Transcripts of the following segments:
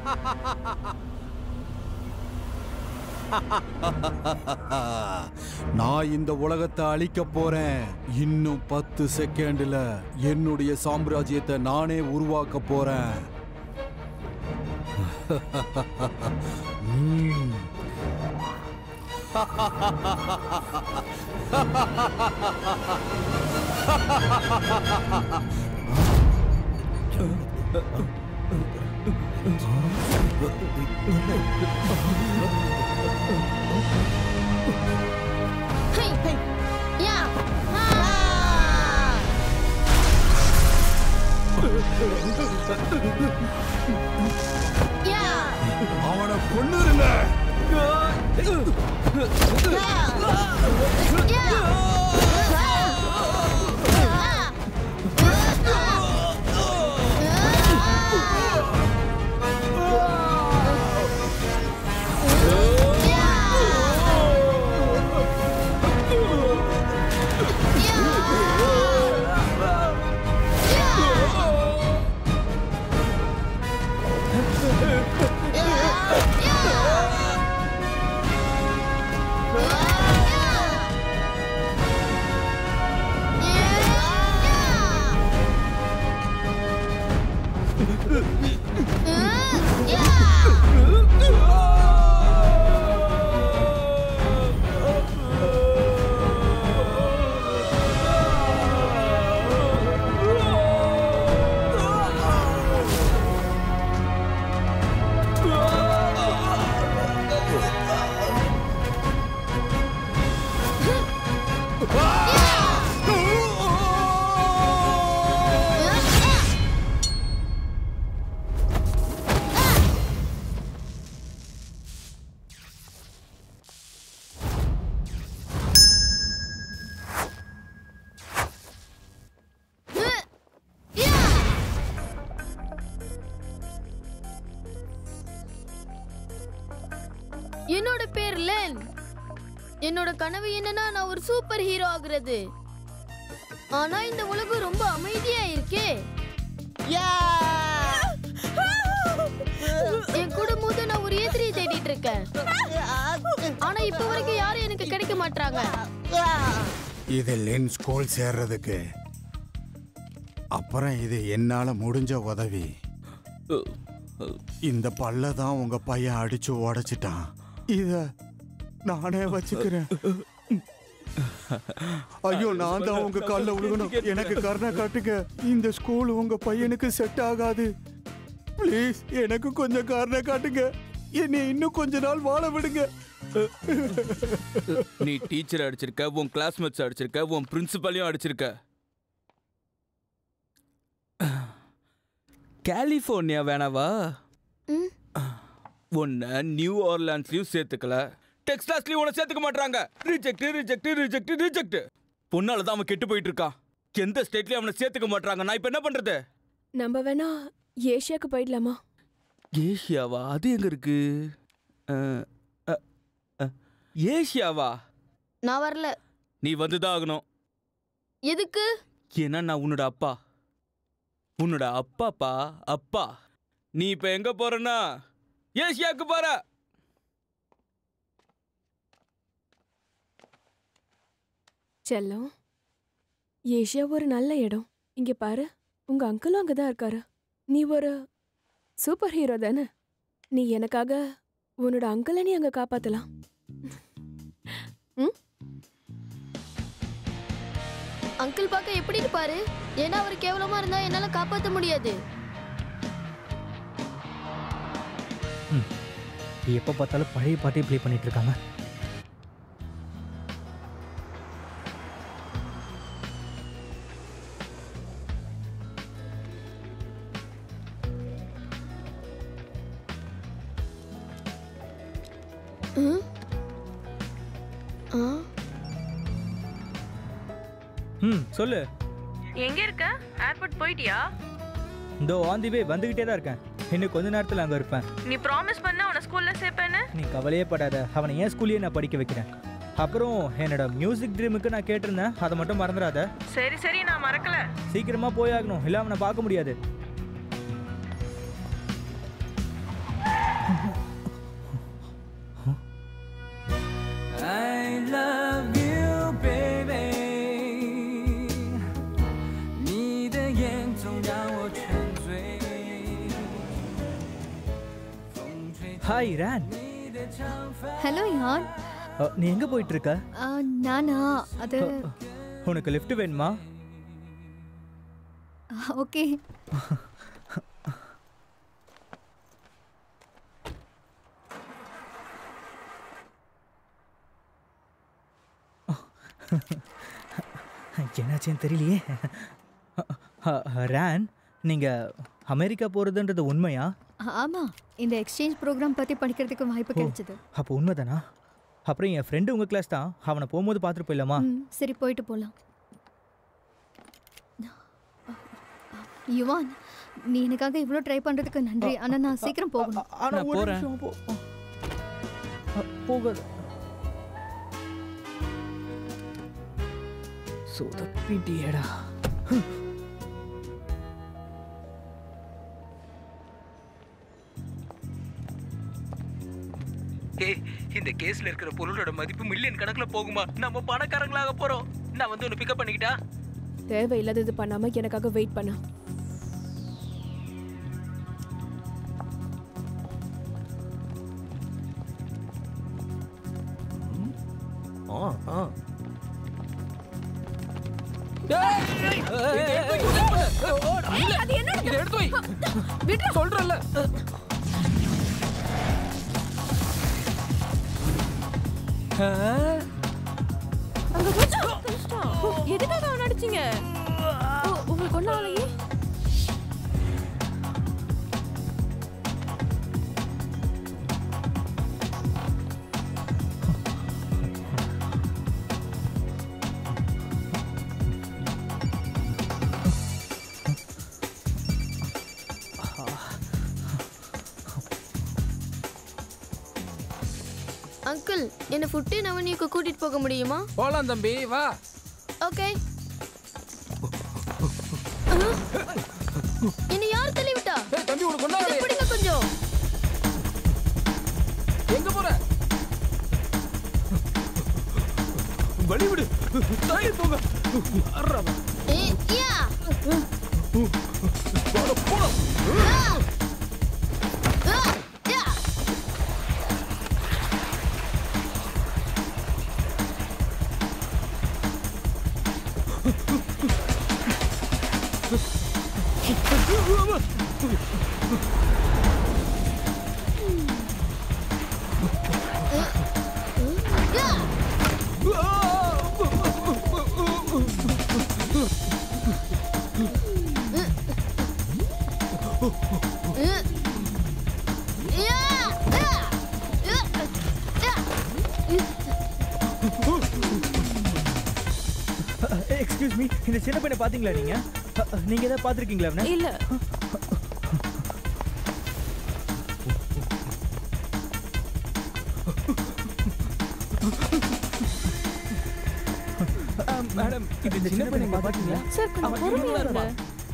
நான் இந்த உலகத்தை அழிக்க போறேன் இன்னும் பத்து செகண்ட்ல என்னுடைய சாம்ராஜ்யத்தை நானே உருவாக்க போறேன் ம். ஹை யா ஆ யா அவனை கொன்னுருங்க என்னோட பேர் லென் என்னோட கனவு என்னன்னா நான் ஒரு சூப்பர் ஹீரோ ஆகுறது ஆனா இந்த உலகம் ரொம்ப அமைதியா இருக்கே என் குடும்போது நான் ஒரு எதிரியை தேடிட்டு இருக்கேன் ஆனா இப்ப வரைக்கும் யாரும் எனக்கு கிடைக்க மாட்டாங்க இது லென் ஸ்கூல் சேர்றதுக்கு அப்புறம் இது என்னால முடிஞ்ச உதவி இந்த பல்ல தான் உங்க பையன் அடிச்சு உடைச்சிட்டான் இத நானே வச்சுக்கிறேன் ஐயோ நான் தான் உங்க கால்ல விழுகணும் எனக்கு கருணை காட்டுங்க இந்த ஸ்கூல் உங்க பையனுக்கு செட் ஆகாது ப்ளீஸ் எனக்கு கொஞ்சம் கருணை காட்டுங்க என்னை இன்னும் கொஞ்ச நாள் வாழ விடுங்க நீ டீச்சர் அடிச்சிருக்க உன் கிளாஸ்மேட்ஸ் அடிச்சிருக்க உன் பிரின்சிபலையும் அடிச்சிருக்க கலிஃபோர்னியா வேணாவா ம். உன்னை நியூ ஆர்லாண்ட்ஸ்லயும் சேர்த்துக்கல டெக்ஸ்டாஸ்லயும் உன்னை சேர்த்துக்க மாட்டாங்க ரிஜெக்ட் ரிஜெக்ட் ரிஜெக்ட் ரிஜெக்ட் பொண்ணால தான் அவன் கெட்டு போயிட்டு இருக்கான் எந்த ஸ்டேட்லயும் அவனை சேர்த்துக்க மாட்டாங்க நான் இப்ப என்ன பண்றது நம்ம வேணா ஏஷியாக்கு போயிடலாமா ஏஷியாவா அது எங்க இருக்கு அஹ், அஹ், அஹ், ஏஷியாவா நான் வரல நீ வந்துதான் ஆகணும் எதுக்கு ஏன்னா நான் உன்னோட அப்பா உன்னோட அப்பாப்பா அப்பா நீ இப்ப எங்க போறன்னா ஏசியாக்கு போற செல்லம் ஏஷியா ஒரு நல்ல இடம் இங்க பாரு உங்க அங்கிளும் அங்கதான் இருக்காரு நீ ஒரு சூப்பர் ஹீரோ தானே நீ எனக்காக உன்னோட அங்கிளை நீ அங்க காப்பாத்தலாம் அங்கிள் பார்க்க எப்படி இருப்பாரு ஏன்னா அவர் கேவலமா இருந்தா என்னால காப்பாத்த முடியாது எப்போ பார்த்தாலும் பழைய பாட்டே ப்ளே பண்ணிட்டு இருக்காங்க ம்? ஆ ம் சொல்லு எங்க இருக்க ஏர்போர்ட் போயிட்டியா இந்த ஆன் தி வே வந்துக்கிட்டே தான் இருக்கேன் இன்னும் கொஞ்ச நேரத்தில் அங்கே இருப்பேன் நீ ப்ராமிஸ் பண்ண உன ஸ்கூல்ல சேர்ப்பேன்னு நீ கவலையே படாத அவனை ஏன் ஸ்கூல்லேயே நான் படிக்க வைக்கிறேன் அப்புறம் என்னோட மியூசிக் ட்ரீமுக்கு நான் கேட்டிருந்தேன் அதை மட்டும் மறந்துடாத சரி சரி நான் மறக்கல சீக்கிரமா போயாகணும் இல்லை அவனை பார்க்க முடியாது I love you, baby。你的眼总让我沉醉。风吹 hi ரேன் 你的长发。 ஹலோ யான் அ, நீ எங்கே போயிட்டு இருக்க ஆ, நானா அது உனக்கு லிஃப்ட் வேணுமா ஓகே என்னாச்சுன்னு தெரியலையே அ, அ, ரேன் நீங்கள் அமெரிக்கா போகிறதுன்றது உண்மையா ஆமா இந்த எக்ஸ்சேஞ்ச் ப்ரோக்ராம் பத்தி படிக்கிறதுக்கு வாய்ப்பு கிடைச்சது அப்போ உண்மைதானா அப்புறம் என் ஃப்ரெண்டு உங்கள் கிளாஸ் தான் அவனை போகும்போது பார்த்துட்டு போயிடலாமா ம், சரி போயிட்டு போலாம் யுவான் நீ எனக்காக இவ்வளோ ட்ரை பண்றதுக்கு நன்றி ஆனா நான் சீக்கிரம் போகணும் ஆனா நான் ஒரு போறேன். நிமிஷம் போ அ, போகாத சொதப்பிட்டியடா ஏய் இந்த கேஸ்ல இருக்கிற பொருளோட மதிப்பு மில்லியன் கணக்குல போகுமா நம்ம பணக்காரங்களாக போறோம் நான் வந்து உன்னை பிக்கப் பண்ணிக்கிட்டா தேவையில்லாதது பண்ணாம எனக்காக வெயிட் பண்ண இதை எடுத்து வை சொல்றல எதுக்காக அவன் அடிச்சீங்க உங்களுக்கு ஒன்றும் ஆலையே அங்கிள் என்ன ஃபுட்டி நவனியுக்கு கூட்டிட்டு போக முடியுமா போலாம் தம்பி வா ஓகே என்ன யார் தள்ளி விட்டா ஏய் தம்பி உனக்கு ஒண்ணா இதை பிடிங்க கொஞ்சம் எங்க போற வழி விடு தள்ளி போங்க ஏய், யா. வாடா, போடா. ஆ, யா. யா. யா. யா. யா. யா. எக்ஸ்கியூஸ் மீ இந்த சின்ன பையனை பார்த்தீங்களா நீங்கள் நீங்கள் எதாவது பார்த்துருக்கீங்களா அவனை இல்ல மேடம் இது சின்ன பையனை பாத்தீங்களா சார் கொஞ்சம் பொறுமையா இருங்க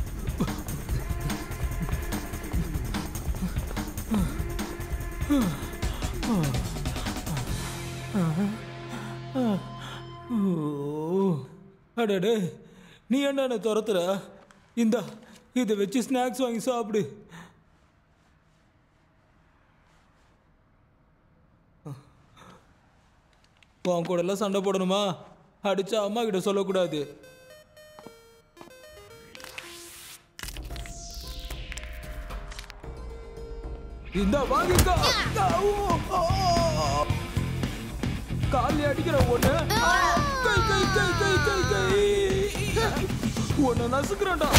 அடடே நீ என்ன என்ன துரத்துற இந்தா இதை வச்சு ஸ்நாக்ஸ் வாங்கி சாப்பிடு உன் கூட எல்லாம் சண்டை போடணுமா அடிச்சா அம்மா கிட்ட சொல்லக்கூடாது இந்த வாங்கிக்கோ காலி அடிக்கிற ஒண்ணு கை கை கை கை கை கை ஒண்ணு நசுக்கிறேன்டா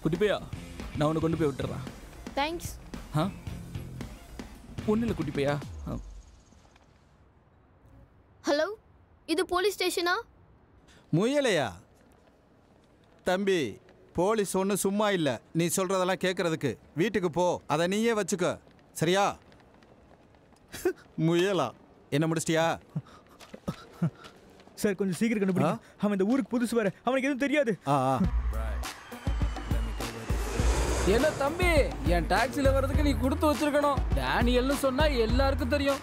குட்டி பையா நான் உன்னை கொண்டு போய் விட்டுறேன் தேங்க்ஸ் ஆ ஒன்றும் இல்லை குட்டி பையா ஆ. ஹலோ இது போலீஸ் ஸ்டேஷனா முயலையா தம்பி போலீஸ் ஒன்றும் சும்மா இல்லை நீ சொல்கிறதெல்லாம் கேட்குறதுக்கு வீட்டுக்கு போ அதை நீயே வச்சுக்க சரியா முயலா என்ன முடிச்சிட்டியா சார் கொஞ்சம் சீக்கிரம் கண்டுபிடிங்க அவன் இந்த ஊருக்கு புதுசு வேற அவனுக்கு எதுவும் தெரியாது ஆ ஆ என்ன தம்பி என் டாக்ஸில வர்றதுக்கு நீ கொடுத்து வச்சிருக்கணும் டேனியல்னு சொன்னா எல்லாருக்கும் தெரியும்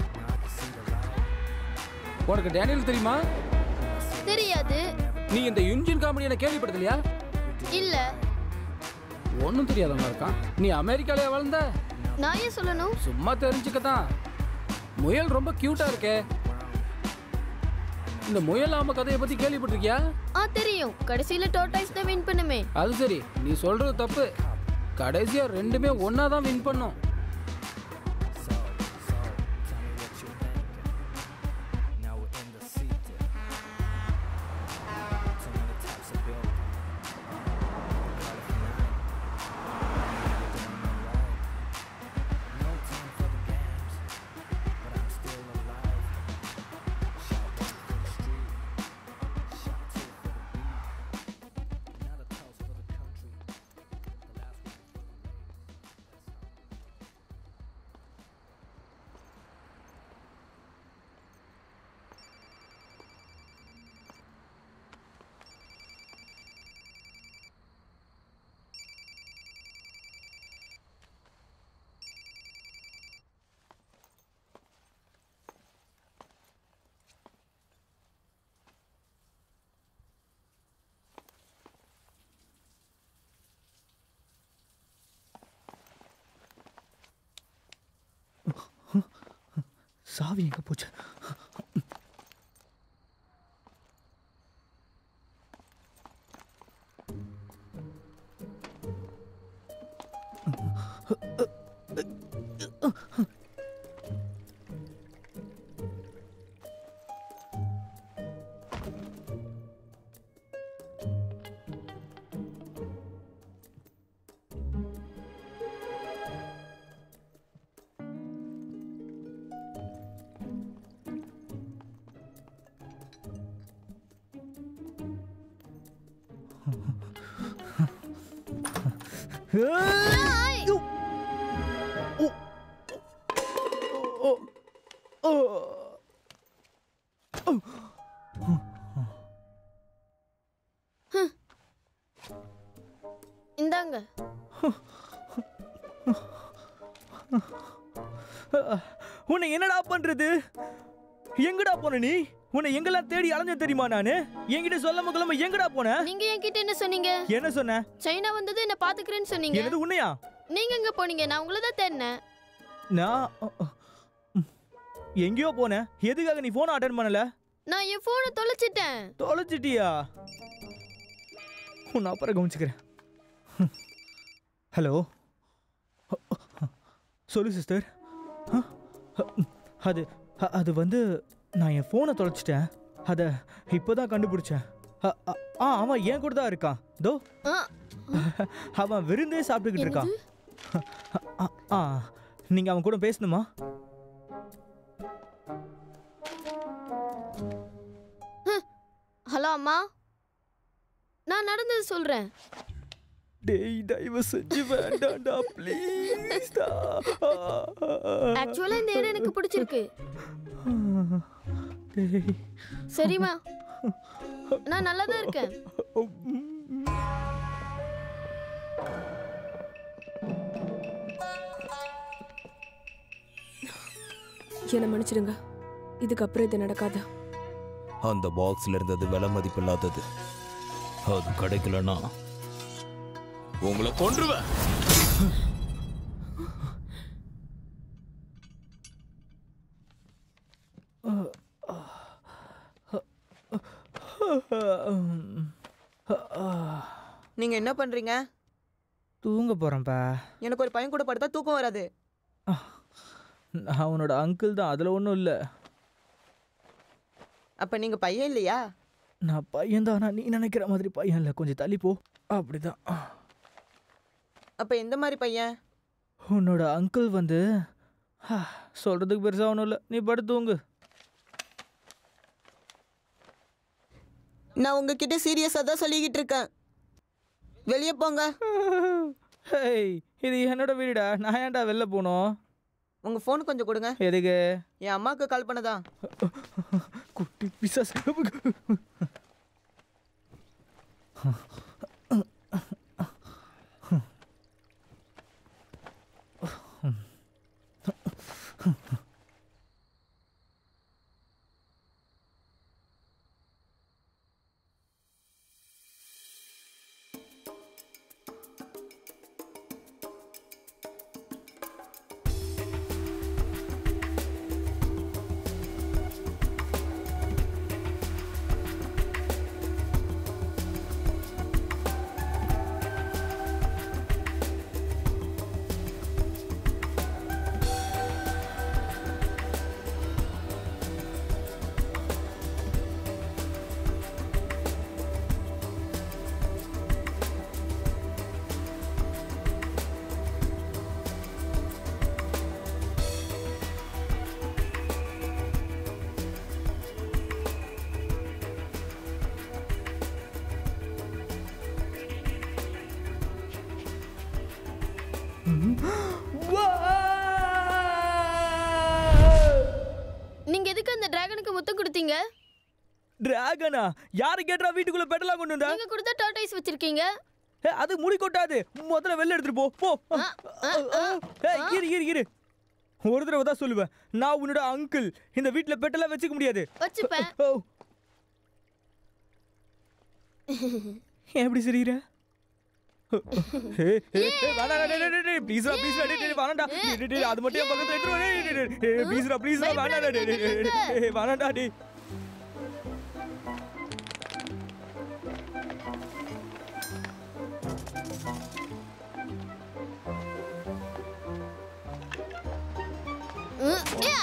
உனக்கு டேனியல் தெரியுமா தெரியாது நீ இந்த இன்ஜின் காமெடியை கேள்விப்பட்டதில்லையா இல்ல ஒன்றும் தெரியாதவங்க இருக்கான் நீ அமெரிக்காலயே வளர்ந்த நான் ஏன் சொல்லணும் சும்மா தெரிஞ்சுக்கத்தான் முயல் ரொம்ப கியூட்டா இருக்கே இந்த முயல் ஆம கதையை பத்தி கேள்விப்பட்டிருக்கியா ஆ தெரியும் கடைசியில டோட்டாய்ஸ் தான் வின் பண்ணுமே அது சரி நீ சொல்றது தப்பு கடைசியா ரெண்டுமே ஒன்னா தான் வின் பண்ணும் சாவி எங்க போச்சு இந்தாங்க உன்னை என்னடா பண்றது எங்கடா போன நீ உன்னை எங்கெல்லாம் தேடி அலைஞ்ச தெரியுமா நானு என்கிட்ட சொல்ல முகலாம எங்கடா போன நீங்க என்கிட்ட என்ன சொன்னீங்க என்ன சொன்ன சைனா வந்தது என்ன பாத்துக்கிறேன்னு சொன்னீங்க என்னது உன்னையா நீங்க எங்க போனீங்க நான் உங்களை தான் தேடினேன் நான் அ, அ, ம், எங்கேயோ போனேன் எதுக்காக நீ போனை அட்டன் பண்ணல நான் என் போனை தொலைச்சிட்டேன் தொலைச்சிட்டியா உன்னை அப்புறம் கவனிச்சுக்கிறேன் ஹலோ சொல்லு சிஸ்டர் அது அ- அது வந்து நான் என் ஃபோனை தொலைச்சிட்டேன் அதை இப்போ தான் கண்டுபிடிச்சேன் அ, அ, ஆ அவன் என் கூட தான் இருக்கான் தோ ஆ, அவன் விருந்தே சாப்பிட்டுக்கிட்டு இருக்கான் ஆ, ஆ நீங்கள் அவன் கூட பேசணுமா ஹலோ அம்மா நான் நடந்தது சொல்றேன் டேய் தயவு செஞ்சு வேண்டாம்டா ப்ளீஸ்டா ஆக்சுவலா இந்த இடம் எனக்கு பிடிச்சிருக்கு டேய் சரிம்மா நான் நல்லா தான் இருக்கேன் என்னை மன்னிச்சிடுங்க இதுக்கப்புறம் இது நடக்காது அந்த பாக்ஸ்ல இருந்தது விலை மதிப்பில்லாதது அது கிடைக்கலனா உங்களை கொன்றுவேன் நீங்க என்ன பண்றீங்க தூங்க போகிறேன்ப்பா எனக்கு ஒரு பையன் கூட படுத்தா தூக்கம் வராது அவனோட அங்கிள் தான் அதில் ஒன்றும் இல்லை அப்ப நீங்க பையன் இல்லையா நான் பையன் தான் நீ நினைக்கிற மாதிரி பையன் இல்லை கொஞ்சம் தள்ளி போ அப்படிதான் அப்ப எந்த மாதிரி பையன் உன்னோட அங்கிள் வந்து ஹா, சொல்றதுக்கு பெருசா ஒன்றும் இல்லை நீ படுத்து தூங்கு நான் உங்ககிட்ட சீரியஸா தான் சொல்லிக்கிட்டு இருக்கேன் வெளியே போங்க ஹேய் இது என்னோட வீடுடா நான் ஏன்டா வெளில போகணும் உங்க ஃபோன் கொஞ்சம் கொடுங்க எதுக்கு என் அம்மாவுக்கு கால் பண்ணதா குட்டி பிசாஸ் நீங்க எதுக்கு அந்த டிராகனுக்கு முத்தம் கொடுத்தீங்க டிராகனா யாரு கேட்டா வீட்டுக்குள்ள பெட்டலாம் கொண்டு வந்தா நீங்க கொடுத்த டார்டைஸ் வச்சிருக்கீங்க ஏ, அது முடி கொட்டாது முதல்ல வெளில எடுத்துட்டு போ போ ஏய், இரு இரு இரு ஒரு தடவை தான் சொல்லுவேன் நான் உன்னோட அங்கிள் இந்த வீட்ல பெட்டெல்லாம் வச்சுக்க முடியாது வச்சுப்பேன் ஓ. ஏன் எப்படி சிரிக்கிற ஏய், ஏய், ஏய், வேணாடா, டேய், டேய், டேய், please டா, please டா, டேய், டேய், வேணாம்டா. டேய், டேய், டேய், அது மட்டும் என் பக்கத்துல எடுத்துட்டு வா, டேய், டேய், டேய், டேய், please டா, please டா, வேணாம்டா, டேய், டேய், டேய், டேய், டேய், வேணாம்டா, டேய். ம், யா.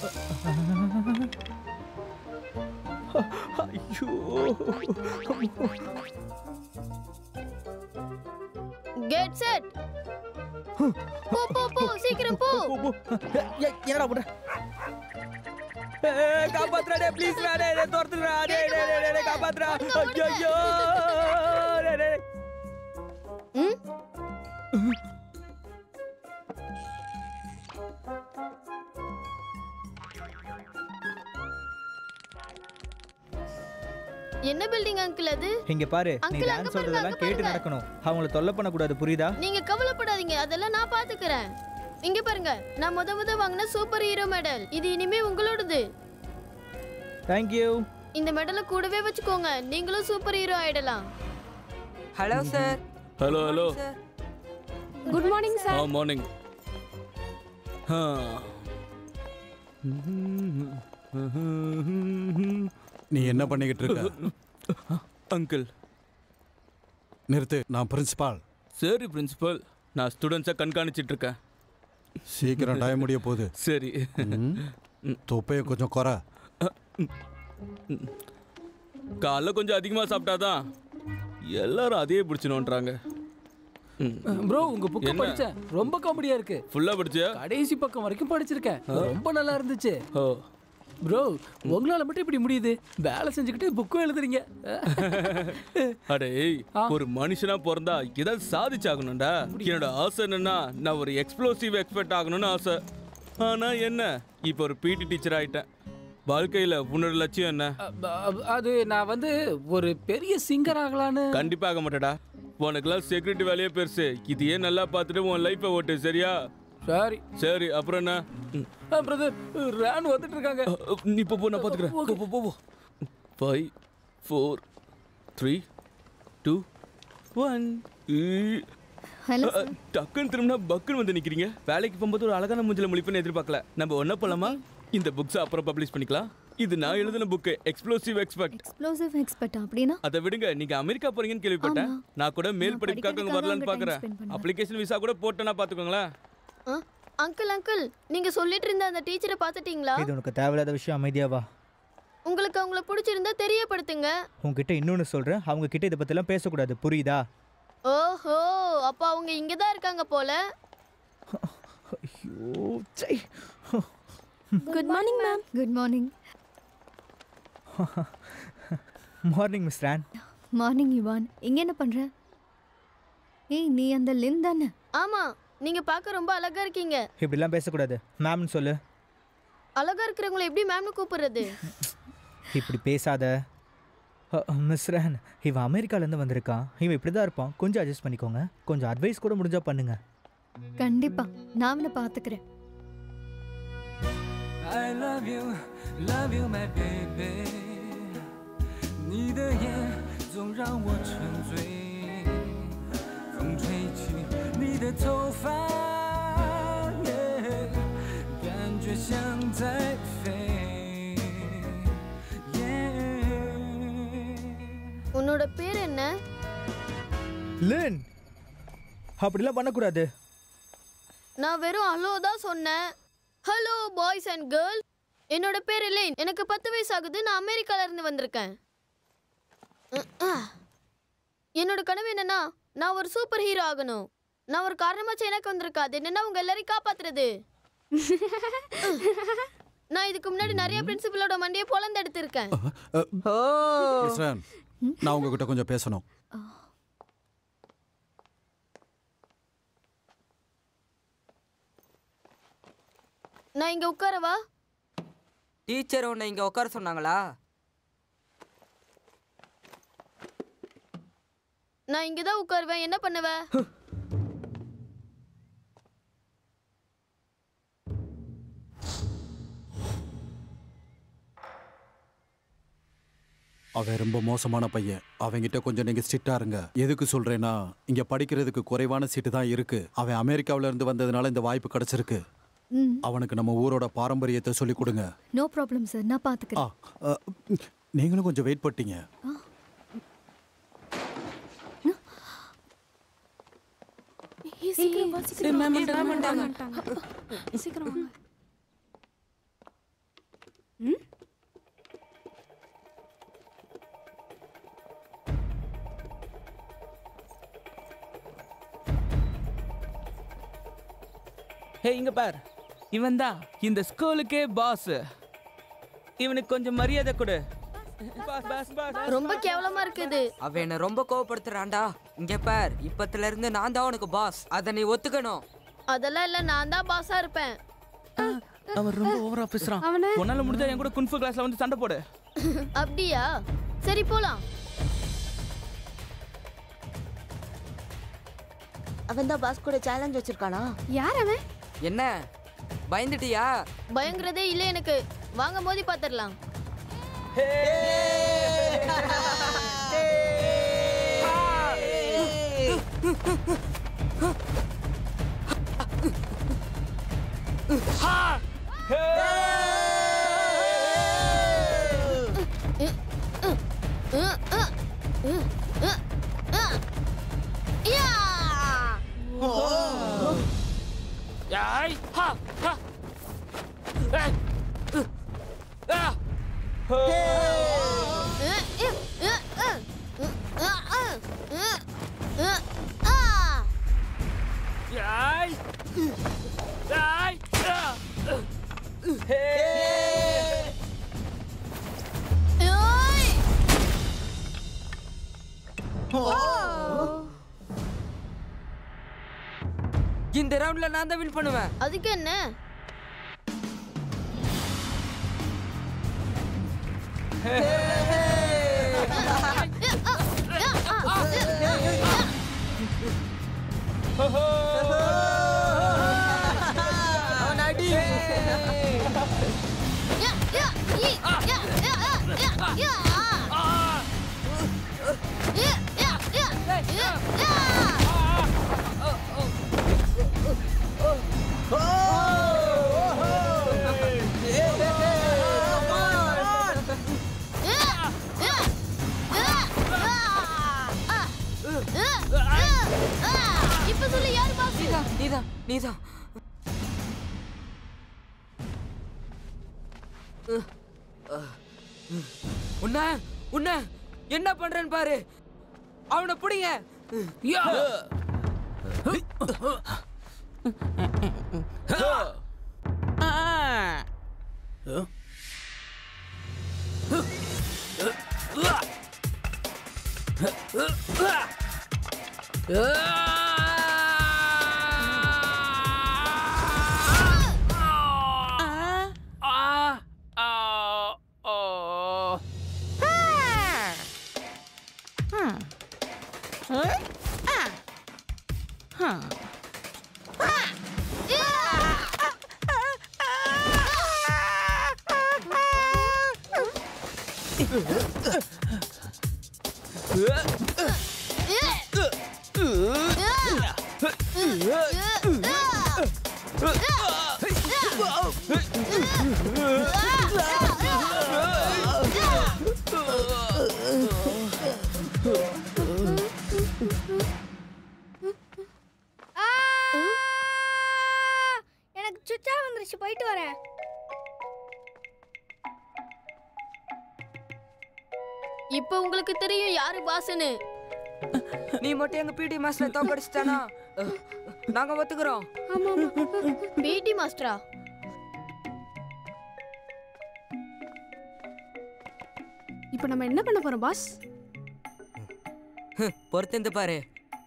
கெட் செட் போ போ போ சீக்கிரம் போ ஏய், என்னடா பண்ற ஏய், காப்பாத்துடா டேய் ப்ளீஸ் டா டேய் டேய், துரத்துடா டேய் டேய் டேய், டேய் காப்பாத்துடா ஐயோ டேய் டேய் ம் என்ன பில்டிங் அங்கிள் அது இங்க பாரு நீ Uncle, அங்க டான்ஸ் பாருங்க, சொல்றதெல்லாம் அங்க கேட்டு பாருங்க. நடக்கணும் அவங்கள தொல்லை பண்ண கூடாது புரியுதா நீங்க கவலைப்படாதீங்க அதெல்லாம் நான் பாத்துக்கிறேன் இங்க பாருங்க நான் முத முத வாங்கின சூப்பர் ஹீரோ மெடல் இது இனிமே உங்களோடது தேங்க் யூ இந்த மெடலை கூடவே வச்சுக்கோங்க நீங்களும் சூப்பர் ஹீரோ ஆயிடலாம் hello sir hello hello good morning ஆ சார் மார்னிங் நீ என்ன பண்ணிக்கிட்டு இருக்க அங்கிள் நிறுத்து நான் பிரின்சிபால் சரி பிரின்சிபல் நான் ஸ்டூடெண்ட்ஸை கண்காணிச்சிட்டு இருக்கேன் சீக்கிரம் டைம் முடிய போகுது சரி தொப்பையை கொஞ்சம் குறை காலைல கொஞ்சம் அதிகமாக சாப்பிட்டாதான் எல்லாரும் அதையே பிடிச்சணுன்றாங்க ப்ரோ உங்க புக் என்ன? படிச்சேன் ரொம்ப காமெடியா இருக்கு ஃபுல்லாக படிச்சியா கடைசி பக்கம் வரைக்கும் படிச்சிருக்கேன் ரொம்ப நல்லா இருந்துச்சு ஓ ப்ரோ உங்களால மட்டும் இப்படி முடியுது வேலை செஞ்சுக்கிட்டு புக்கும் எழுதுறீங்க அடே ஒரு மனுஷனா பிறந்தா ஏதாவது சாதிச்சாகணும்டா என்னோட ஆசை என்னன்னா நான் ஒரு எக்ஸ்ப்ளோசிவ் எக்ஸ்பர்ட் ஆகணும்னு ஆசை ஆனா என்ன இப்போ ஒரு பிடி டீச்சர் ஆயிட்டேன் வாழ்க்கையில உன்னோட லட்சியம் என்ன அ- அ- அது நான் வந்து ஒரு பெரிய சிங்கர் ஆகலான்னு கண்டிப்பா ஆக மாட்டேடா உனக்கெல்லாம் செக்யூரிட்டி வேலையே பெருசு இதையே நல்லா பார்த்துட்டு உன் லைஃப்பை ஓட்டு சரியா சரி சரி அப்புறம் என்ன ம். பிரதர் ரேன் வந்துட்டு இருக்காங்க அ, அ, நீ இப்போ போ நான் பார்த்துக்கிறேன் போ போ, போ போ five four three two one hello டக்குன்னு திரும்பினா பக்குன்னு வந்து நிக்கிறீங்க வேலைக்கு போகும்போது ஒரு அழகான மூஞ்சில முழிப்புன்னு எதிர்பார்க்கல நம்ம ஒன்ன போலாமா இந்த புக்ஸ் அப்புறம் பப்ளிஷ் பண்ணிக்கலாம் இது நான் எழுதின book explosive expect explosive expert அப்படின்னா அதை விடுங்க நீங்க அமெரிக்கா போறீங்கன்னு கேள்விப்பட்டேன் ஆமா. நான் கூட மேல் நான் படிப்புக்காக அங்க படிக்கிறதுக்காக வரலான்னு அங்க time பாக்குறேன் spend பண்ணுவேன். அப்ளிகேஷன் விசா கூட போட்டேன்னா பாத்துக்கோங்களேன் ஆ, அங்கிள் அங்கிள் நீங்க சொல்லிட்டு இருந்த அந்த டீச்சரை பார்த்துட்டீங்களா இது உனக்கு தேவையில்லாத விஷயம் அமைதியா வா உங்களுக்கு அவங்கள பிடிச்சிருந்தா தெரியப்படுத்துங்க உன்கிட்ட இன்னொன்னு சொல்றேன் அவங்க கிட்ட இதை பத்திலாம் பேசக்கூடாது புரியுதா ஓஹோ அப்போ அவங்க இங்க தான் இருக்காங்க போல ஐயோ சை good morning ma'am good morning morning miss Ran morning Yuan இங்க என்ன பண்ற ஏய் நீ அந்த லின் தானே ஆமா நீங்க பார்க்க ரொம்ப அழகா இருக்கீங்க இப்படிலாம் பேசக்கூடாது மேம்னு சொல்லு அழகா இருக்கிறவங்கள எப்படி மேம்னு கூப்பிடுறது இப்படி பேசாத மிஸ் ரேன் இவன் அமெரிக்காலேருந்து வந்திருக்கான் இவன் இப்படி தான் இருப்பான் கொஞ்சம் அட்ஜஸ்ட் பண்ணிக்கோங்க கொஞ்சம் அட்வைஸ் கூட முடிஞ்சா பண்ணுங்க கண்டிப்பா நான் அவனை பாத்துக்கிறேன் I love you, love you, my baby。你的眼总让我沉醉，风吹起你的头发，yeah，感觉像在飞。Yeah உன்னோட பேர் என்ன லின் அப்படிலாம் பண்ணக்கூடாது நான் வெறும் ஹலோ தான் சொன்னேன் ஹலோ பாய்ஸ் அண்ட் கேர்ள்ஸ் என்னோட பேர் லேன் எனக்கு பத்து வயசு ஆகுது நான் அமெரிக்கால இருந்து வந்திருக்கேன் அஹ், அஹ். என்னோட கனவு என்னன்னா நான் ஒரு சூப்பர் ஹீரோ ஆகணும் நான் ஒரு காரணமாச்சு எனக்கு வந்திருக்கா அது என்னன்னா உங்க எல்லாரையும் காப்பாத்துறது நான் இதுக்கு முன்னாடி நிறைய பிரின்சிபலோட மண்டியை பொழந்து எடுத்திருக்கேன் மிஸ் ரான் நான் உங்ககிட்ட கொஞ்சம் பேசணும் நான் இங்க உட்காரவா டீச்சர் உன்னை இங்க உட்கார சொன்னாங்களா நான் இங்க தான் உட்காருவேன் என்ன பண்ணுவ அவன் ரொம்ப மோசமான பையன் அவன்கிட்ட கொஞ்சம் நீங்க ஸ்ட்ரிக்டா இருங்க எதுக்கு சொல்றேன்னா இங்க படிக்கிறதுக்கு குறைவான சீட்டு தான் இருக்கு அவன் அமெரிக்காவுல இருந்து வந்ததுனால இந்த வாய்ப்பு கிடைச்சிருக்கு ம் அவனுக்கு நம்ம ஊரோட பாரம்பரியத்தை சொல்லி கொடுங்க நோ ப்ராப்ளம் சார் நான் ஆ, பாத்துக்கிறேன் அ, நீங்களும் கொஞ்சம் வெயிட் பண்ணிட்டீங்க சீக்கிரம் வா, சீக்கிரம் ஏய், வா. ma'am வந்துட்டாங்க, ma'am ma'am வந்துட்டாங்க. சீக்கிரம் வாங்க ஹே இங்க பார் இவன் தான் இந்த ஸ்கூலுக்கே பாஸ் இவனுக்கு கொஞ்சம் மரியாதை கொடு பாஸ் பாஸ் பாஸ் ரொம்ப கேவலமா இருக்குது அவன் என்ன ரொம்ப கோவப்படுத்துறான்டா இங்க பார் இப்பத்துல இருந்து நான் தான் உனக்கு பாஸ் அதை நீ ஒத்துக்கணும் அதெல்லாம் இல்ல நான் தான் பாஸா இருப்பேன் அவன் ரொம்ப ஓவரா பேசுறான் உன்னால முடிஞ்சா என் கூட குன்ஃபு கிளாஸ்ல வந்து சண்டை போடு அப்படியா சரி போலாம் அவன் தான் பாஸ் கூட சேலஞ்ச் வச்சிருக்கானா யார் அவன் என்ன பயந்துட்டியா பயங்கரதே இல்ல எனக்கு வாங்க மோதி பாத்துடலாம் Yai! Ha! Ha! Hey! Ah! Yai! Yai! Ah! Hey! இந்த ரவுண்ட்ல நான் தான் வின் பண்ணுவேன் அதுக்கு என்ன அவன் அடி இப்ப சொல்லு யாரு பாஸ் நீதான் நீதான் நீதான் உன்ன உன்ன என்ன பண்றேன்னு பாரு அவனை பிடிங்க யா! எனக்கு சுச்சா வந்துருச்சு போயிட்டு வரேன் இப்போ உங்களுக்கு தெரியும் யாரு பாஸ்னு நீ மட்டும் எங்க பிடி மாஸ்டர் தோக்கடிச்சிட்டானா நாங்க ஒத்துக்கிறோம் ஆமா பிடி மாஸ்டரா இப்போ நம்ம என்ன பண்ண போறோம் பாஸ் பொறுத்திருந்து பாரு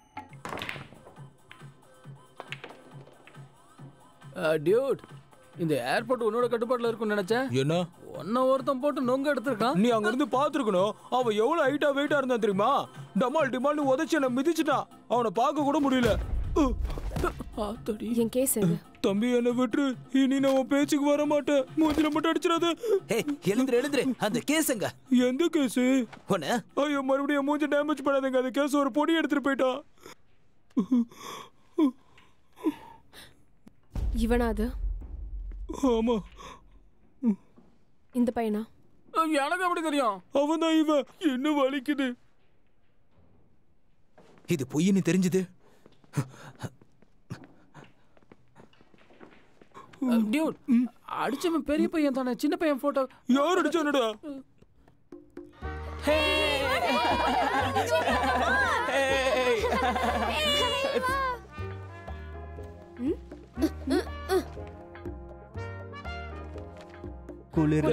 டியூட் இந்த ஏர்போர்ட் உன்னோட கட்டுப்பாட்டுல இருக்கும்னு நினைச்சேன் என்ன ஒன்ன ஒருத்தன் போட்டு நொங்க எடுத்திருக்கான் நீ அங்க இருந்து பாத்துருக்கணும் அவன் எவ்வளவு ஹைட்டா வெயிட்டா இருந்தான் தெரியுமா டமால் டிமால்னு உதச்சி என்ன மிதிச்சிட்டான் அவனை பார்க்க கூட முடியல உ. என் கேஸ் எது தம்பி என்ன விட்டுரு இனி நான் உன் பேச்சுக்கு வர மாட்டேன் மூஞ்சில மட்டும் அடிச்சிடாத எழுந்துரு எழுந்துரு அந்த கேஸுங்க எந்த கேஸ் உன்ன ஐயோ மறுபடியும் மூஞ்சி டேமேஜ் பண்ணாதீங்க அந்த கேஸ் ஒரு பொடி எடுத்துட்டு போயிட்டான் இவனா அது ஆமா இந்த பையனா எனக்கு எப்படி தெரியும் அவன் தான் இவன் என்ன வலிக்குது இது பொய்ன்னு தெரிஞ்சது டியூட் அடிச்சவன் பெரிய பையன் தானே சின்ன பையன் போட்டோ யார் அடிச்சானடா குளிர்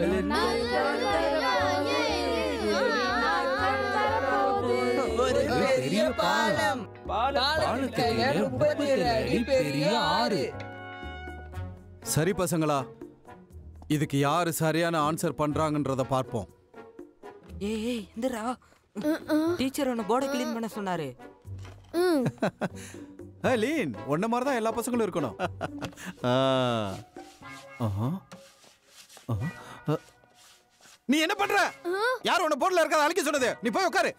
ஒரு பெரிய பாலம் பாலத்துக்கு முப்பத்தி ஏழு அடி பெரிய ஆறு சரி பசங்களா இதுக்கு யாரு சரியான ஆன்சர் பண்றாங்கன்றத பார்ப்போம் ஏய் ஏய் இந்தரா டீச்சர் உன்னை போர்டை க்ளீன் பண்ண சொன்னாரு ஏ, லீன் உன்ன மாதிரி தான் எல்லா பசங்களும் இருக்கணும் ஆ. ஆஹா. ஆஹா. அ. நீ என்ன பண்ற யார் உன்ன போர்ட்ல இருக்காத அழிக்க சொன்னது நீ போய் உட்காரு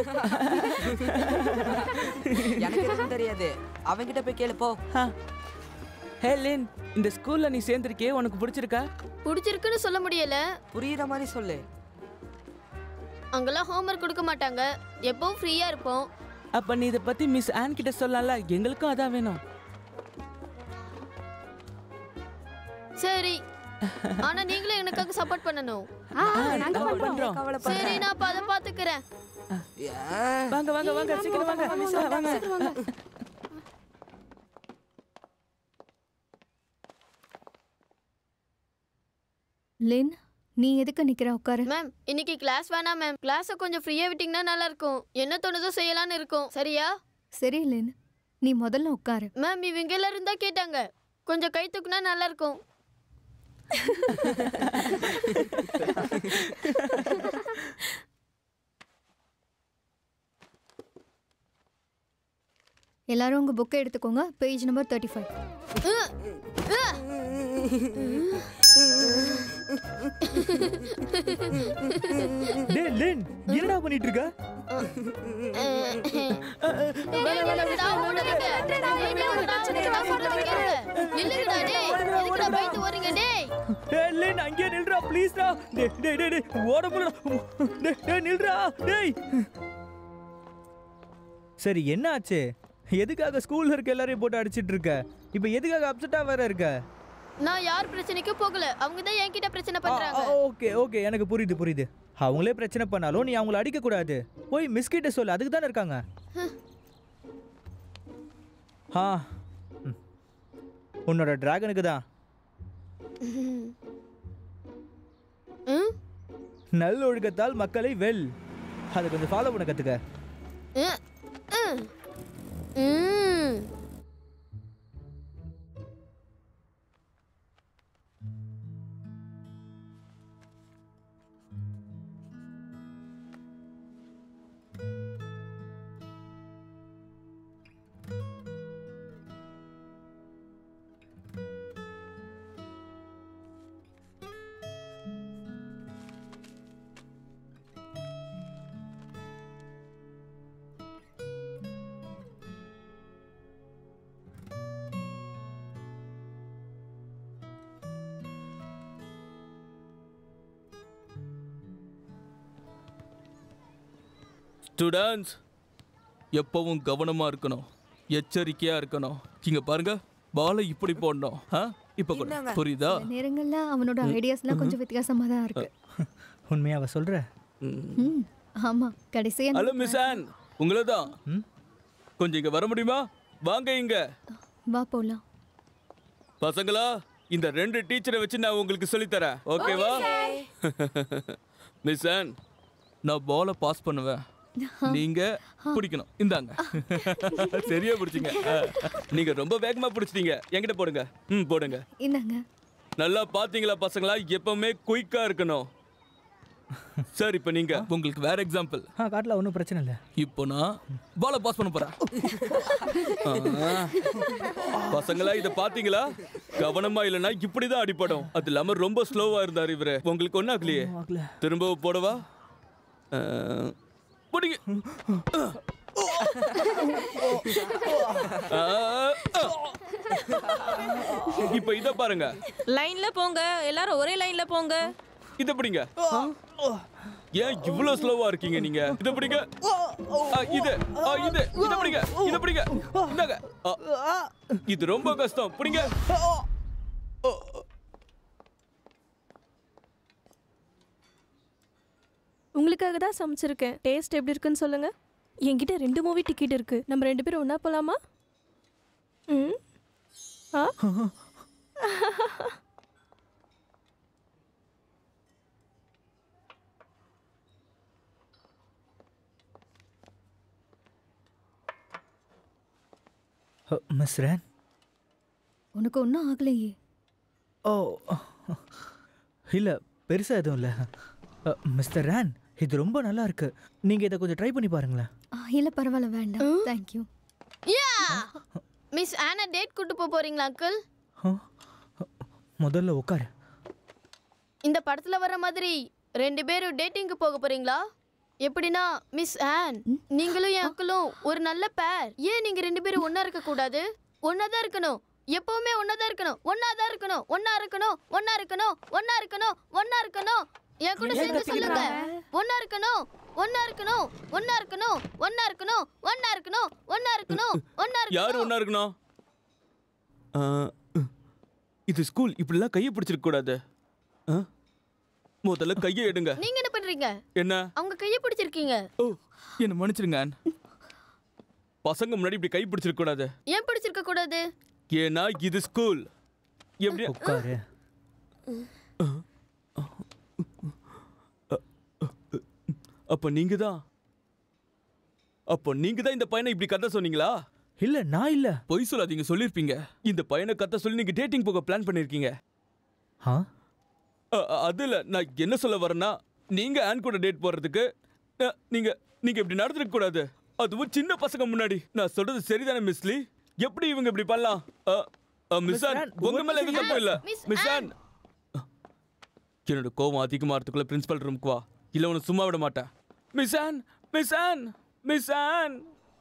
எனக்கு எதுவும் தெரியாது அவன்கிட்ட போய் கேளு போ ஹே லின் இந்த ஸ்கூல்ல நீ சேர்ந்திருக்கே உனக்கு பிடிச்சிருக்கா பிடிச்சிருக்குன்னு சொல்ல முடியல புரியுற மாதிரி சொல்லு அங்கெல்லாம் ஹோம்ஒர்க் கொடுக்க மாட்டாங்க எப்பவும் ஃப்ரீயா இருப்போம் அப்ப நீ இத பத்தி மிஸ் ஆன் கிட்ட சொல்லலாம்ல எங்களுக்கும் அதான் வேணும் சரி ஆனா நீங்களும் எனக்காக சப்போர்ட் பண்ணணும் நாங்க பண்றோம் சரி நான் அப்ப அதை பாத்துக்கிறேன் வாங்க வாங்க வாங்க சீக்கிரம் வாங்க வாங்க லின் நீ எதுக்கு நிக்கிற உட்காரு மேம் இன்னைக்கு கிளாஸ் வேணாம் மேம் கிளாஸை கொஞ்சம் ஃப்ரீயா விட்டீங்கன்னா நல்லா இருக்கும் என்ன தோணுதோ செய்யலாம்னு இருக்கும் சரியா சரி லின் நீ முதல்ல உட்காரு மேம் இவங்க எல்லாரும் தான் கேட்டாங்க கொஞ்சம் கை தூக்குனா நல்லா இருக்கும் எல்லாரும் உங்க புக்கை எடுத்துக்கோங்க பேஜ் நம்பர் தேர்ட்டி ஃபைவ் டேய் லின் என்னடா பண்ணிட்டு இருக்க நில்லுங்கடா, ஓடாதீங்க. நில்லுங்கடா, நான் சொல்றதை கேளுங்க. நில்லுங்கடா, டேய். எதுக்குடா பயந்து ஓடுறீங்க, டேய்? டேய் லின் அங்கேயே நில்றா ப்ளீஸ்டா டேய் டேய் டேய் டேய் ஓட முடியல டேய் டேய் நில்றா டேய் சரி என்ன ஆச்சு எதுக்காக ஸ்கூல்ல இருக்க எல்லாரையும் போட்டு அடிச்சிட்டு இருக்க இப்போ எதுக்காக அப்செட்டா வேற இருக்க நான் யார் பிரச்சனைக்கும் போகல அவங்க தான் என்கிட்ட பிரச்சனை பண்றாங்க ஓகே ஓகே எனக்கு புரியுது புரியுது அவங்களே பிரச்சனை பண்ணாலும் நீ அவங்கள அடிக்க கூடாது போய் மிஸ் கிட்ட சொல்லு அதுக்கு தானே இருக்காங்க ஆ ம். உன்னோட டிராகனுக்கு தான் ம் நல்லொழுக்கத்தால் மக்களை வெல் அதை கொஞ்சம் ஃபாலோ பண்ண கற்றுக்க ம், ம். ம். ஸ்டூடெண்ட்ஸ் எப்பவும் கவனமா இருக்கணும் எச்சரிக்கையா இருக்கணும் இங்க பாருங்க பாலை இப்படி போடணும் ஆ? இப்ப கூட இந்தாங்க. புரியுதா சில நேரங்கள்ல அவனோட ஐடியாஸ்லாம் கொஞ்சம் வித்தியாசமா தான் இருக்கு உண்மையா அவ சொல்ற ம் ஆமா கடைசியா ஹலோ மிஸ் ஆன் உங்களை தான் கொஞ்சம் இங்க வர முடியுமா வாங்க இங்க வா போலாம் பசங்களா இந்த ரெண்டு டீச்சரை வச்சு நான் உங்களுக்கு சொல்லித் தரேன் ஓகேவா மிஸ் ஆன் நான் பாலை பாஸ் பண்ணுவேன் நீங்க பிடிக்கணும் இந்தாங்க சரியா பிடிச்சிங்க நீங்க ரொம்ப வேகமா பிடிச்சிட்டீங்க என்கிட்ட போடுங்க ம் போடுங்க இந்தாங்க நல்லா பாத்தீங்களா பசங்களா எப்பவுமே குயிக்கா இருக்கணும் சார் இப்போ நீங்க உங்களுக்கு வேற எக்ஸாம்பிள் ஆ காட்டல ஒன்றும் பிரச்சனை இல்லை இப்போ நான் பால பாஸ் பண்ண போறேன் ஆ. பசங்களா இத பாத்தீங்களா கவனமா இல்லைன்னா இப்படிதான் அடிப்படும் அது இல்லாம ரொம்ப ஸ்லோவா இருந்தாரு இவரு உங்களுக்கு ஒன்னும் ஆகலையே திரும்ப போடவா ஆ, பிடிங்க ஆ, ஆ. இப்ப இத பாருங்க லைன்ல போங்க எல்லாரும் ஒரே லைன்ல போங்க இத பிடிங்க ஏன் இவ்வளவு ஸ்லோவா இருக்கீங்க நீங்க இத பிடிங்க ஆ, இது ஆ, இது இத பிடிங்க இத பிடிங்க இந்தாங்க ஆ, இது ரொம்ப கஷ்டம் பிடிங்க உங்களுக்காக தான் சமைச்சிருக்கேன் டேஸ்ட் எப்படி இருக்குன்னு சொல்லுங்க என்கிட்ட ரெண்டு மூவி டிக்கெட் இருக்கு நம்ம ரெண்டு பேரும் ஒண்ணா போலாமா ம் ஆ மிஸ் ரேன் உனக்கு ஒன்றும் ஆகலையே ஓ இல்லை பெருசாக எதுவும் இல்லை மிஸ்டர் ரேன் இது ரொம்ப நல்லா இருக்கு நீங்கள் இதை கொஞ்சம் ட்ரை பண்ணி பாருங்களேன் ஆ, இல்ல பரவாயில்ல வேண்டாம் தேங்க்யூ யா மிஸ் ஆனா டேட் கூட்டு போக போறீங்களா அங்கிள் முதல்ல உட்காரு இந்த படத்துல வர மாதிரி ரெண்டு பேரும் டேட்டிங்க்கு போக போறீங்களா எப்படின்னா மிஸ் ஆன் நீங்களும் என் அங்கிளும் ஒரு நல்ல பேர் ஏன் நீங்க ரெண்டு பேரும் ஒண்ணா இருக்க கூடாது ஒண்ணா தான் இருக்கணும் எப்பவுமே ஒண்ணா தான் இருக்கணும் ஒண்ணா தான் இருக்கணும் ஒண்ணா இருக்கணும் ஒண்ணா இருக்கணும் ஒண்ணா இருக்கணும் ஒண்ணா இருக்கணும் என் கூட ஏன் சேர்ந்து கத்திக்கிறா? சொல்லுங்க ஒண்ணா இருக்கணும் ஒண்ணா இருக்கணும் ஒண்ணா இருக்கணும் ஒண்ணா இருக்கணும் ஒண்ணா இருக்கணும் ஒண்ணா இருக்கணும் ஒண்ணா யார் இருக்கணும் ஒண்ணா இருக்கணும் ஆ, இது ஸ்கூல் இப்படிலாம் கையை பிடிச்சிருக்க கூடாது ஆ? முதல்ல கையை எடுங்க நீங்க என்ன பண்றீங்க என்ன அவங்க கையை பிடிச்சிருக்கீங்க ஓ என்ன மன்னிச்சிருங்க ஆன். பசங்க முன்னாடி இப்படி கை பிடிச்சிருக்க கூடாது ஏன் பிடிச்சிருக்க கூடாது ஏன்னா இது ஸ்கூல் எப்படி உட்காரு அப்ப நீங்க தான் அப்போ நீங்க தான் இந்த பையனை இப்படி கத்த சொன்னீங்களா இல்ல நான் இல்ல பொய் சொல்லாதீங்க சொல்லிருப்பீங்க இந்த பையனை கத்த சொல்லி நீங்க டேட்டிங் போக பிளான் பண்ணிருக்கீங்க ஆ அ- அ- அது இல்ல நான் என்ன சொல்ல வரேன்னா நீங்க ஆன் கூட டேட் போறதுக்கு அ, நீங்க நீங்க இப்படி நடந்துக்க கூடாது அதுவும் சின்ன பசங்க முன்னாடி நான் சொல்றது சரிதானே மிஸ்லி எப்படி இவங்க இப்படி பண்ணலாம் அ, அ, மிஸ் ஆன் உங்க மேல எதுவும் தப்பு இல்ல மிஸ் ஆன் என்னோட கோவம் அதிகமாகிறதுக்குள்ள பிரின்சிபல் ரூமுக்கு வா இல்ல உன்னை சும்மா விட மாட்டேன் miss Ann miss Ann miss Ann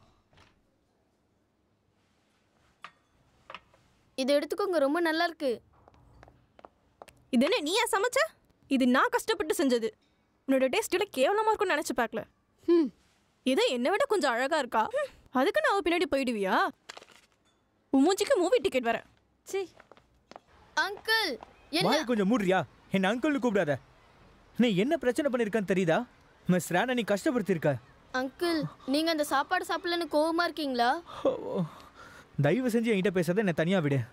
இதை எடுத்துக்கோங்க ரொம்ப நல்லா இருக்கு இது என்ன நீயா சமைச்ச இது நான் கஷ்டப்பட்டு செஞ்சது உன்னோட டேஸ்ட் விட கேவலமா இருக்கும்னு நினைச்சு பார்க்கல ம் இது என்னை விட கொஞ்சம் அழகா இருக்கா ஹம், அதுக்கு நான் அவ பின்னாடி போயிடுவியா உன் மூஞ்சிக்கு மூவி டிக்கெட் வர சரி அங்கிள் என்ன வாய் கொஞ்சம் மூடுறியா என்ன அங்கிள்னு கூப்பிடாத நீ என்ன பிரச்சனை பண்ணிருக்கான்னு தெரியுதா மிஸ் ராணா நீ கஷ்டப்படுத்திருக்க அங்கிள் நீங்க அந்த சாப்பாடு சாப்பிடலன்னு கோவமா இருக்கீங்களா தயவு செஞ்சு என்கிட்ட பேசாத என்னை தனியா விடு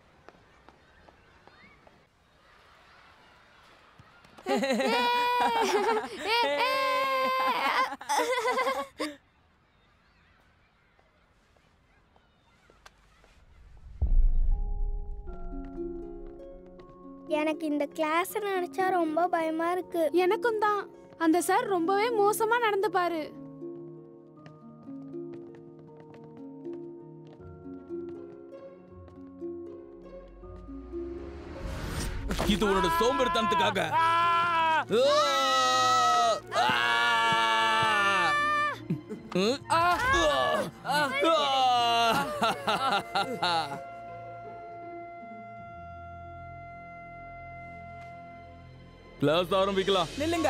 எனக்கு இந்த கிளாஸ் நினைச்சா ரொம்ப பயமா இருக்கு எனக்கும் தான் அந்த சார் ரொம்பவே மோசமா நடந்துப்பாரு இது உன்னோட சோம்பேறித்தனத்துக்காக கிளாஸ் ஆரம்பிக்கலாம் நில்லுங்க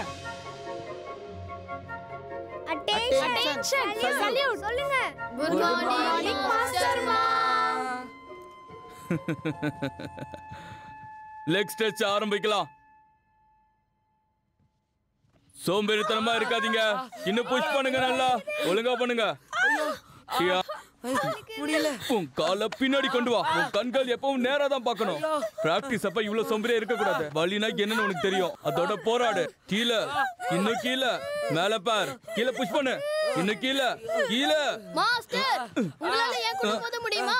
அட்டென்ஷன் சல்யூட் சொல்லுங்க good morning master leg stretch ஆரம்பிக்கலாம் சோம்பேறித்தனமா இருக்காதீங்க இன்னும் புஷ் பண்ணுங்க நல்லா ஒழுங்கா பண்ணுங்க ஐயா, முடியல உன் காலை பின்னாடி கொண்டு வா உன் கண்கள் எப்பவும் நேரா தான் பார்க்கணும் பிராக்டிஸ் அப்ப இவ்வளவு சோம்பேறியா இருக்க கூடாது வலினா என்னன்னு உனக்கு தெரியும் அதோட போராடு கீழே இன்னும் கீழே மேல பார் கீழே புஷ் பண்ணு இன்னும் கீழே கீழே மாஸ்டர் உங்களால ஏன் கூட மோத முடியுமா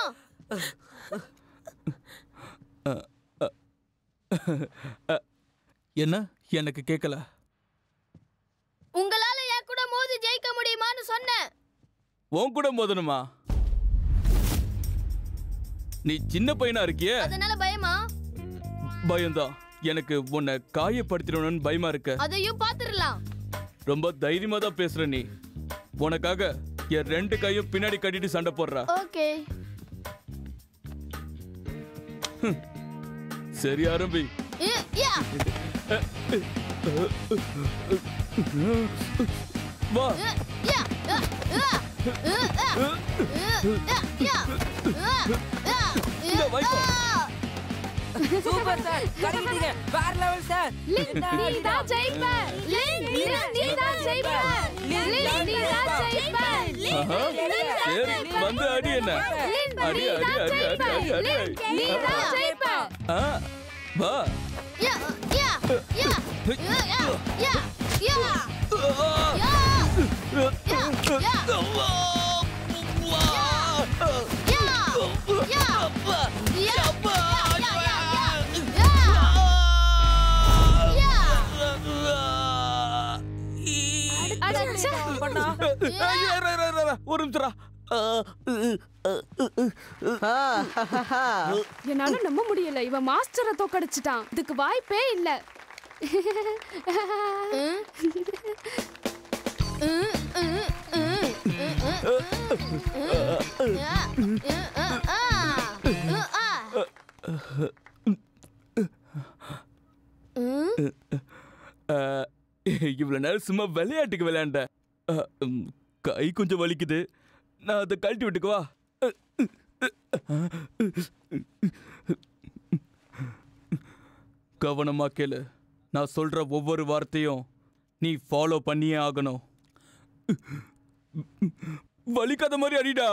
என்ன எனக்கு கேட்கல உங்களால ஏன் கூட மோதி ஜெயிக்க முடியுமான்னு சொன்னேன் உன் கூட மோதணுமா நீ சின்ன பையனா இருக்கியே அதனால பயமா பயம்தான் எனக்கு உன்னை காயப்படுத்திடணும்னு பயமா இருக்கு அதையும் பாத்துரலாம் ரொம்ப தைரியமா தான் பேசுற நீ உனக்காக என் ரெண்டு கையும் பின்னாடி கட்டிட்டு சண்டை போடுறா ஓகே சரி ஆரம்பி யா வா யா இந்த வைப்பா சூப்பர் சார் கரெக்ட்டீங்க வேற லெவல் சார் நீ தான் ஜெயிப்ப லின் நீ தான் ஜெயிப்ப லின் நீ தான் ஜெயிப்ப ஆஹா. சரி வந்து அடி என்ன அடி அடி அடி அடி அடி அடி நீ தான் ஜெயிப்ப ஆ, வா யா யா யா யா யா யா ஐயோ, இரு, இரு, இரு, இரு. ஒரு நிமிஷம்டா. ஆ, என்னால நம்ப முடியல இவன் மாஸ்டரை தோக்கடிச்சிட்டான் இதுக்கு வாய்ப்பே இல்ல ஆ, இவ்வளவு நேரம் சும்மா விளையாட்டுக்கு விளையாண்டேன் ஆ, ம், கை கொஞ்சம் வலிக்குது நான் அதை கழட்டி விட்டுக்குவா கவனமா கேளு நான் சொல்ற ஒவ்வொரு வார்த்தையும் நீ ஃபாலோ பண்ணியே ஆகணும் வலிக்காத மாதிரி அடிடா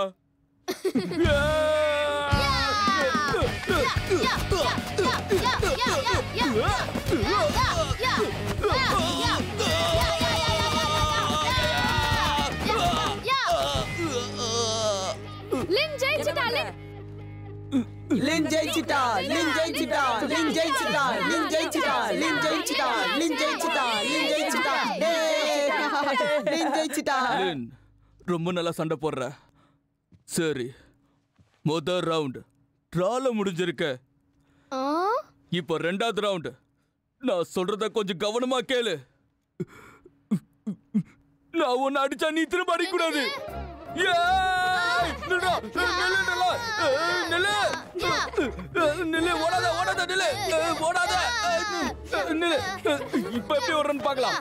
லின் ஜெயிச்சிட்டா லின் லின் ஜெயிச்சிட்டா லின் ஜெயிச்சிட்டா லின் ஜெயிச்சிட்டா லின் ஜெயிச்சிட்டா லின் ஜெயிச்சிட்டா லின் ஜெயிச்சிட்டா லின் ஜெயிச்சிட்டா டேய், லின் ஜெயிச்சிட்டா லின் ரொம்ப நல்லா சண்டை போடுற சரி முதல் ரவுண்ட் ட்ரால முடிஞ்சிருக்க இப்போ ரெண்டாவது ரவுண்ட் நான் சொல்றத கொஞ்சம் கவனமா கேளு நான் உன்னை அடிச்சா நீ திரும்ப அடிக்கூடாது ஏய்! நில்லுடா, நில்லுடா, ஏய், நில்லு. நில்லு, ஓடாத, ஓடாத, நில்லு. ஏய், ஓடாத. ஏய், நில்லு. இப்ப எப்படி வர்றேன்னு பார்க்கலாம்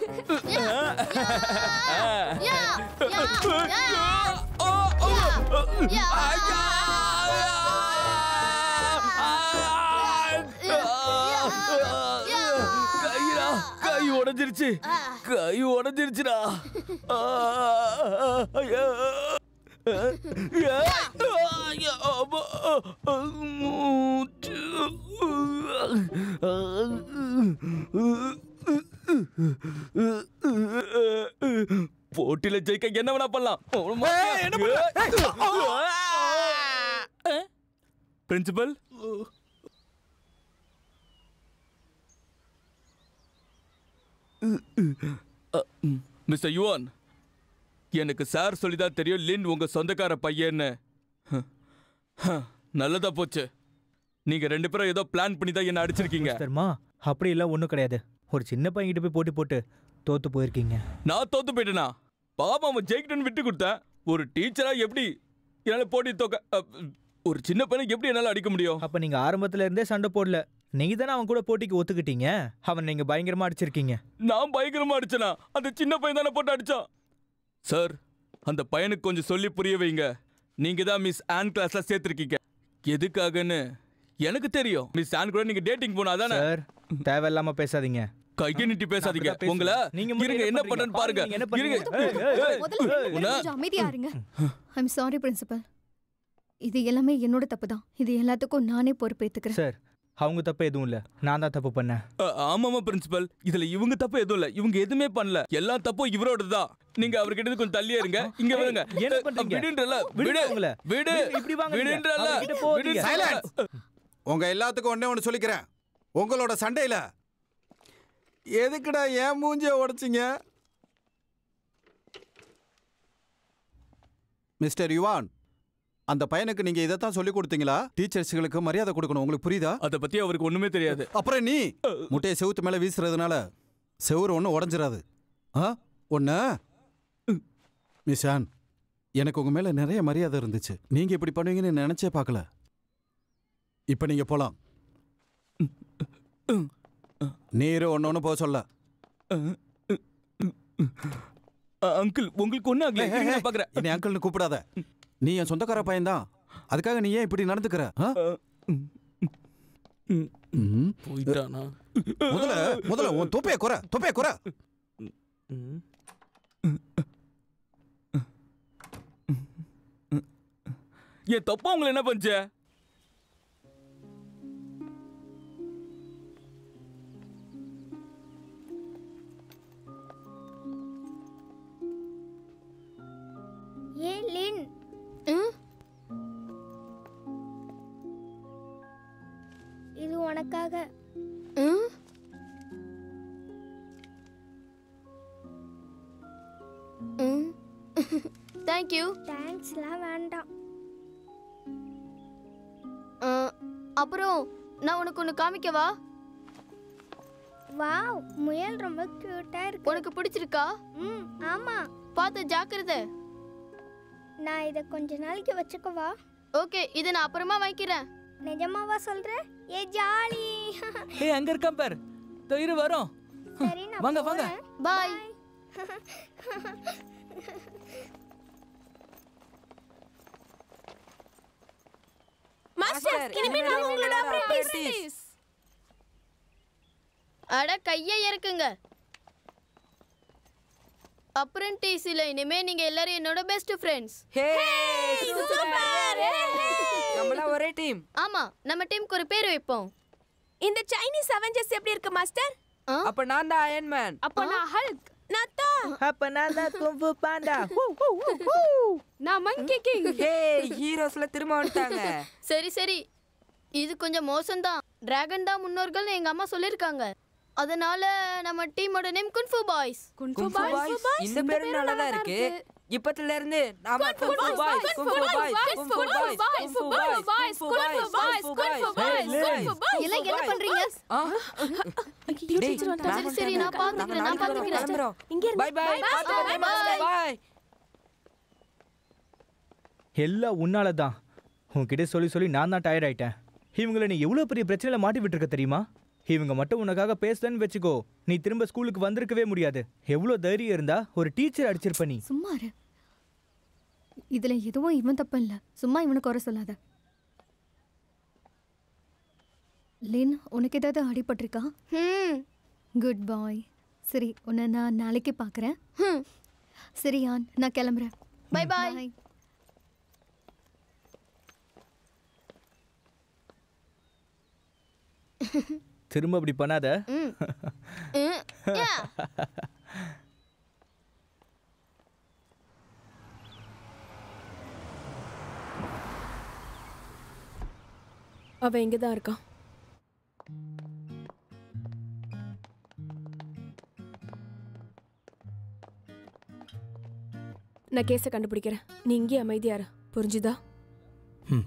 கைடா கை உடைஞ்சிருச்சு கை உடைஞ்சிருச்சுடா ஆ, ஐயா. போட்டியில ஜெயிக்க என்ன வேணா பண்ணலாம் பிரின்சிபல் மிஸ்டர் யுவான் எனக்கு சார் சொல்லிதான் தெரியும் லின் உங்க சொந்தக்கார பையன்னு ஹ, ஹ, நல்லதா போச்சு நீங்க ரெண்டு பேரும் ஏதோ பிளான் பண்ணி தான் என்ன அடிச்சிருக்கீங்க மிஸ்டர்மா அப்படி எல்லாம் ஒன்றும் கிடையாது ஒரு சின்ன பையன்கிட்ட போய் போட்டி போட்டு தோத்து போயிருக்கீங்க நான் தோத்து போயிட்டேனா பாபா அவன் ஜெயிக்கணும்னு விட்டு கொடுத்தேன் ஒரு டீச்சரா எப்படி என்னால போட்டி தோக்க அ, ஒரு சின்ன பையனுக்கு எப்படி என்னால அடிக்க முடியும் அப்ப நீங்க ஆரம்பத்துல இருந்தே சண்டை போடல நீங்க தானே அவன் கூட போட்டிக்கு ஒத்துக்கிட்டீங்க அவன் நீங்க பயங்கரமா அடிச்சிருக்கீங்க நான் பயங்கரமா அடிச்சனா அந்த சின்ன பையன் தானே போட்டு அடிச்சான் சார் அந்த பையனுக்கு கொஞ்சம் சொல்லி புரிய வைங்க நீங்க தான் மிஸ் ஆன் கிளாஸ்ல சேர்த்திருக்கீங்க எதுக்காகன்னு எனக்கு தெரியும் மிஸ் ஆன் கூட நீங்க டேட்டிங் போனா அதானே சார் தேவையில்லாம பேசாதீங்க கைக்கு நீட்டி பேசாதீங்க அப்படிதான் பேசுவேன். உங்களை நீங்க முதல்ல இருங்க என்ன என்ன பண்றேன்னு பண்றீங்க? பாருங்க நீங்க என்ன பண்றீங்க? இருங்க ஏய், ஏய், ஏய். முதல்ல உன்னை- கொஞ்சம் அமைதியா இருங்க ஐம் சாரி பிரின்சிபல் இது எல்லாமே என்னோட தப்பு தான் இது எல்லாத்துக்கும் நானே பொறுப்பேத்துக்கிறேன் சார் அவங்க தப்பு எதுவும் இல்ல நான் தான் தப்பு பண்ணேன் அ- ஆமாமா பிரின்சிபல் இதுல இவங்க தப்பு எதுவும் இல்ல இவங்க எதுவுமே பண்ணல எல்லா தப்பும் இவரோட தான் நீங்க அவர்கிட்ட இருந்து கொஞ்சம் தள்ளியே இருங்க இங்க வருங்க என்ன பண்றீங்க? விடுன்றல விடுங்க விடு அவங்கள. விடு விடுங்க, இப்படி வாங்க இங்க. விடுன்றல அவர்கிட்ட போகாதீங்க. விடு Silence. உங்க எல்லாத்துக்கும் ஒண்ணே ஒன்று சொல்லிக்கிறேன் உங்களோட சண்டையில எதுக்குடா ஏன் மூஞ்சிய உடைச்சிங்க மிஸ்டர் யுவான் அந்த பையனுக்கு நீங்க இதைத்தான் சொல்லி கொடுத்தீங்களா டீச்சர்ஸ்களுக்கு மரியாதை கொடுக்கணும் உங்களுக்கு புரியுதா அத பத்தி அவருக்கு ஒண்ணுமே தெரியாது அப்புறம் நீ முட்டையை செவுத்து மேல வீசுறதுனால செவுரு ஒன்றும் உடஞ்சிராது ஆ ஒண்ணு மிஷான் எனக்கு உங்க மேல நிறைய மரியாதை இருந்துச்சு நீங்க இப்படி பண்ணுவீங்கன்னு நினைச்சே பார்க்கல இப்ப நீங்க போலாம் நீரு ஒன்னு ஒன்று போக சொல்ல அங்கிள் உங்களுக்கு ஒண்ணு ஆகல இருங்க, நான் பாக்குறேன் என்னை அங்கிள்னு கூப்பிடாத நீ என் சொந்தக்கார பையன்தான் அதுக்காக நீ ஏன் இப்படி நடந்துக்கிற ஆ? ம். போயிட்டானா முதல்ல முதல்ல உன் தொப்பைய குறை தொப்பைய குறை என் தப்பா உங்களை என்ன பண்ணுச்சு ஏ லின் இது உனக்காக தேங்க்யூ தேங்க்ஸ்லாம் வேண்டாம் அப்புறம் நான் உனக்கு ஒன்று காமிக்கவா வாவ் முயல் ரொம்ப கியூட்டா இருக்கு உனக்கு பிடிச்சிருக்கா ம் ஆமா பார்த்து ஜாக்கிரதை நான் இதை கொஞ்ச நாளைக்கு வச்சுக்கவா ஓகே இதை நான் அப்புறமா வாங்கிக்கிறேன் நிஜமாவா சொல்ற ஏ ஜாலி ஏய் அங்க இருக்கான் பார் இரு வரோம் சரி நான் வாங்க வாங்க பாய் மாஸ்டர் இனிமே நான் உங்களோட apprentice. அட கையை இறக்குங்க அப்ரெண்டிஸில் இனிமே நீங்க எல்லாரும் என்னோட பெஸ்ட் ஃப்ரெண்ட்ஸ் ஹே சூப்பர் நம்மள ஒரே டீம் ஆமா நம்ம டீமுக்கு ஒரு பேர் வைப்போம் இந்த சைனீஸ் அவெஞ்சர்ஸ் எப்படி இருக்கு மாஸ்டர் அப்ப நான் தான் அயன் மேன் அப்ப நான் ஹல்க் நான் தான் அப்ப நான் தான் குங்ஃபு பாண்டா நான் மங்கி கிங் ஹே ஹீரோஸ்ல திரும்ப வந்துட்டாங்க சரி சரி இது கொஞ்சம் மோசம்தான் டிராகன் தான் முன்னோர்கள்னு எங்க அம்மா சொல்லிருக்காங்க அதனால நம்ம டீமோட name kung fu boys kung fu boys இந்த பேரும் நல்லா தான் இருக்கு இப்பத்துல இருந்து நாம kung fu boys kung fu boys kung fu boys kung fu boys kung fu boys kung fu boys எல்லாம் என்ன பண்றீங்க டேய் சரி சரி நான் பாத்துக்கிறேன் நான் பாத்துக்கிறேன் இங்க பை பை பாத்துக்கோ பை எல்லாம் உன்னால தான் உன்கிட்ட சொல்லி சொல்லி நான் தான் டயர்ட் ஆயிட்டேன் இவங்கள நீ எவ்வளோ பெரிய பிரச்சனையில மாட்டி விட்டுருக்க தெரியுமா இவங்க மட்டும் உனக்காக பேசுதன்னு வச்சுக்கோ நீ திரும்ப ஸ்கூலுக்கு வந்திருக்கவே முடியாது எவ்வளோ தைரியம் இருந்தா ஒரு டீச்சர் அடிச்சிருப்ப நீ சும்மா இரு இதுல எதுவும் இவன் தப்பு இல்ல சும்மா இவனுக்கு குறை சொல்லாத லின் உனக்கு ஏதாவது அடிபட்டிருக்கா குட் பாய் சரி உன்னை நான் நாளைக்கு பார்க்குறேன் சரி ஆன் நான் கிளம்புறேன் பை பாய் திரும்ப அப்படி பண்ணாத ம். ம். யா. அவன் இங்கே தான் இருக்கான் நான் கேஸை கண்டுபிடிக்கிறேன் நீ இங்கேயே அமைதியா இரு புரிஞ்சுதா ம்.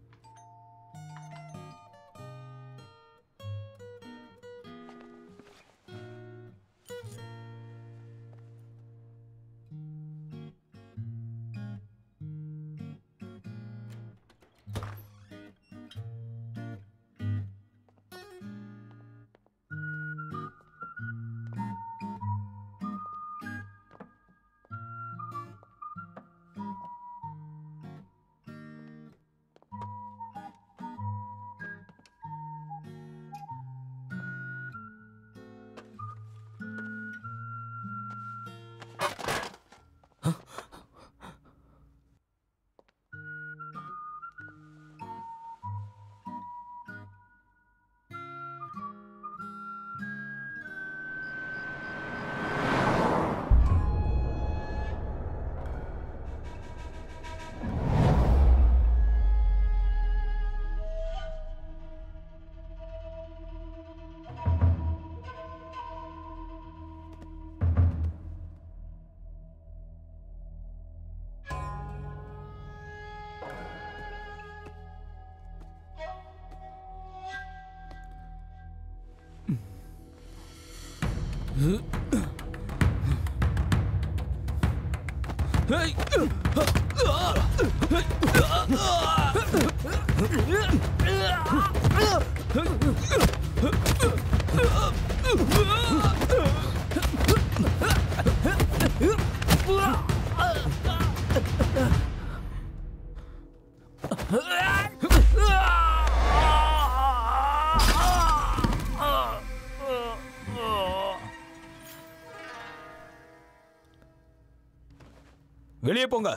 வெளியே போங்க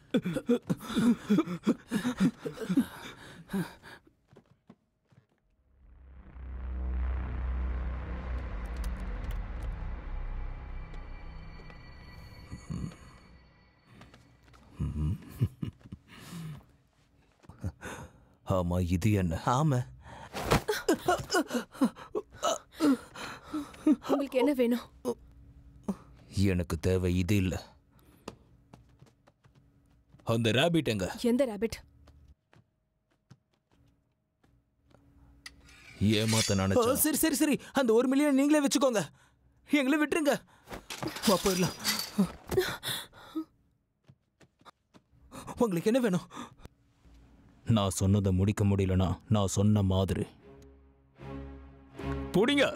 ஆமா இது என்ன ஆமா உங்களுக்கு என்ன வேணும் எனக்கு தேவை இது இல்ல அந்த ரேபிட் எங்க எந்த ரேபிட் ஏமாத்த ஓ, நினைச்சேன் சரி சரி சரி அந்த ஒரு மில்லியன் நீங்களே வச்சுக்கோங்க எங்களை விட்டுருங்க வா போயிடலாம் உங்களுக்கு என்ன வேணும் நான் சொன்னதை முடிக்க முடியலனா நான் சொன்ன மாதிரி புடிங்க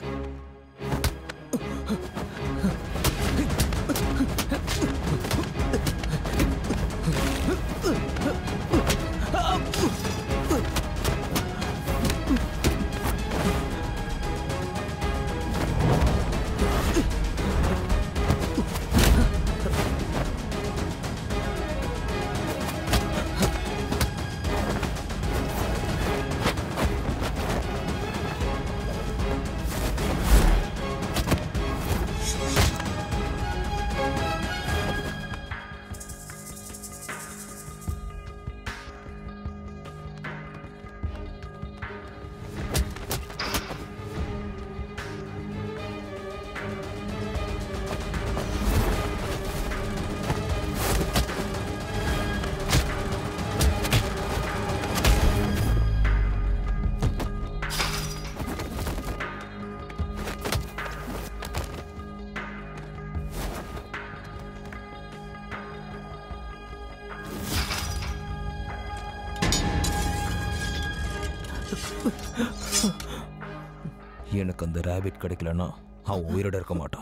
எனக்கு அந்த ரேபிட் கிடைக்கலனா அவன் உயிரோட இருக்க மாட்டான்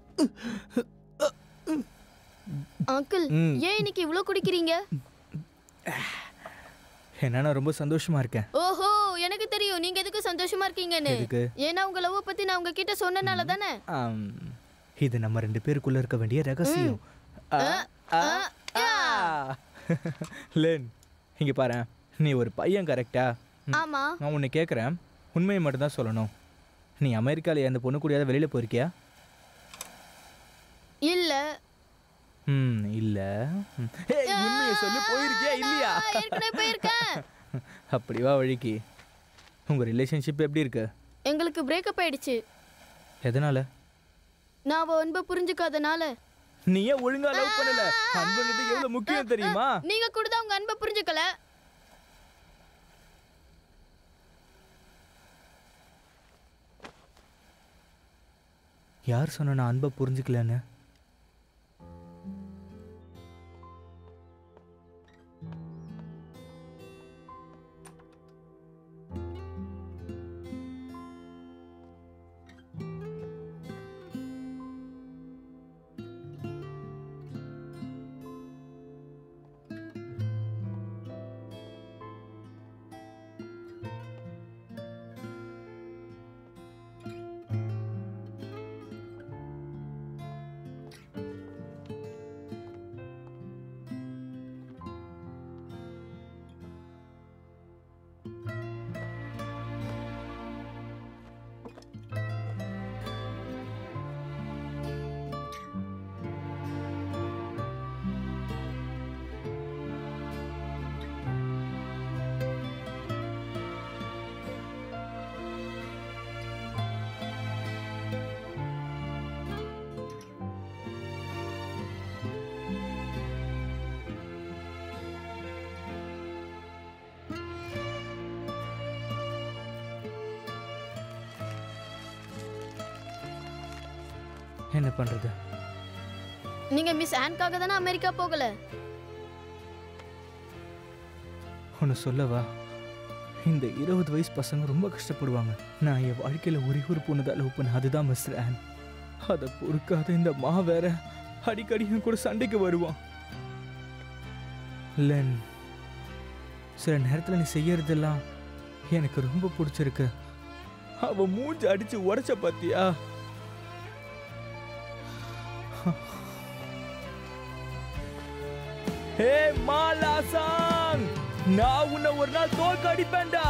அங்கிள் ம். ஏன் இன்னைக்கு இவ்ளோ குடிக்கிறீங்க ஏன்னா நான் ரொம்ப சந்தோஷமா இருக்கேன் ஓஹோ எனக்கு தெரியும் நீங்க எதுக்கு சந்தோஷமா இருக்கீங்கன்னு எதுக்கு? ஏன்னா உங்க லவ் பத்தி நான் உங்ககிட்ட சொன்னனால தானே ஆம், இது நம்ம ரெண்டு பேருக்குள்ள இருக்க வேண்டிய ரகசியம் ஆ, ஆ, ஆ. லேன் இங்க பாரு நீ ஒரு பையன் கரெக்டா ஆமா நான் உன்னை கேட்குறேன் உண்மையை மட்டும் தான் சொல்லணும் நீ அமெரிக்காவில் அந்த பொண்ணு கூடயாவது வெளியில் போயிருக்கியா இல்ல ம் இல்லை உண்மையை சொல்லி போயிருக்கியா இல்லையா ஏற்கனவே போயிருக்கேன் அப்படி வா வழிக்கு உங்கள் ரிலேஷன்ஷிப் எப்படி இருக்கு எங்களுக்கு பிரேக்கப் ஆயிடுச்சு எதனால நான் அவ அன்பை புரிஞ்சுக்காதனால நீ ஏன் ஒழுங்கா லவ் பண்ணல அன்புன்றது எவ்வளவு முக்கியம் தெரியுமா நீங்க கூட தான் உங்க அன்பை புரிஞ்சுக்கல யார் சொன்ன நான் அன்பை புரிஞ்சுக்கலன்னு என்ன பண்றது நீங்க மிஸ் ஆன்காக தானே அமெரிக்கா போகல ஒன்று சொல்லவா இந்த இருபது வயசு பசங்க ரொம்ப கஷ்டப்படுவாங்க நான் என் வாழ்க்கையில் ஒரே ஒரு பொண்ணு தான் லவ் பண்ண அதுதான் மிஸ்டர் ஆன் அதை பொறுக்காத இந்த மா வேற அடிக்கடி என் கூட சண்டைக்கு வருவான் லென் சில நேரத்தில் நீ செய்யறதெல்லாம் எனக்கு ரொம்ப பிடிச்சிருக்கு அவ மூஞ்சி அடிச்சு உடைச்ச பாத்தியா ஹே மாலாசாங் நான் உன்னை ஒரு நாள் தோற்க அடிப்பேன்டா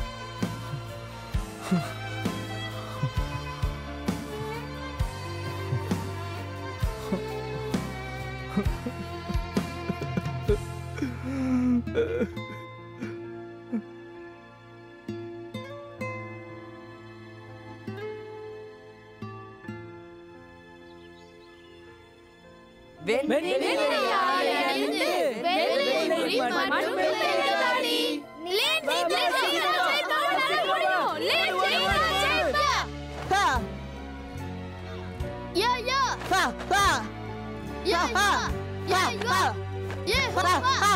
யா யா பா பா யா பா யா பா யா யா பா பா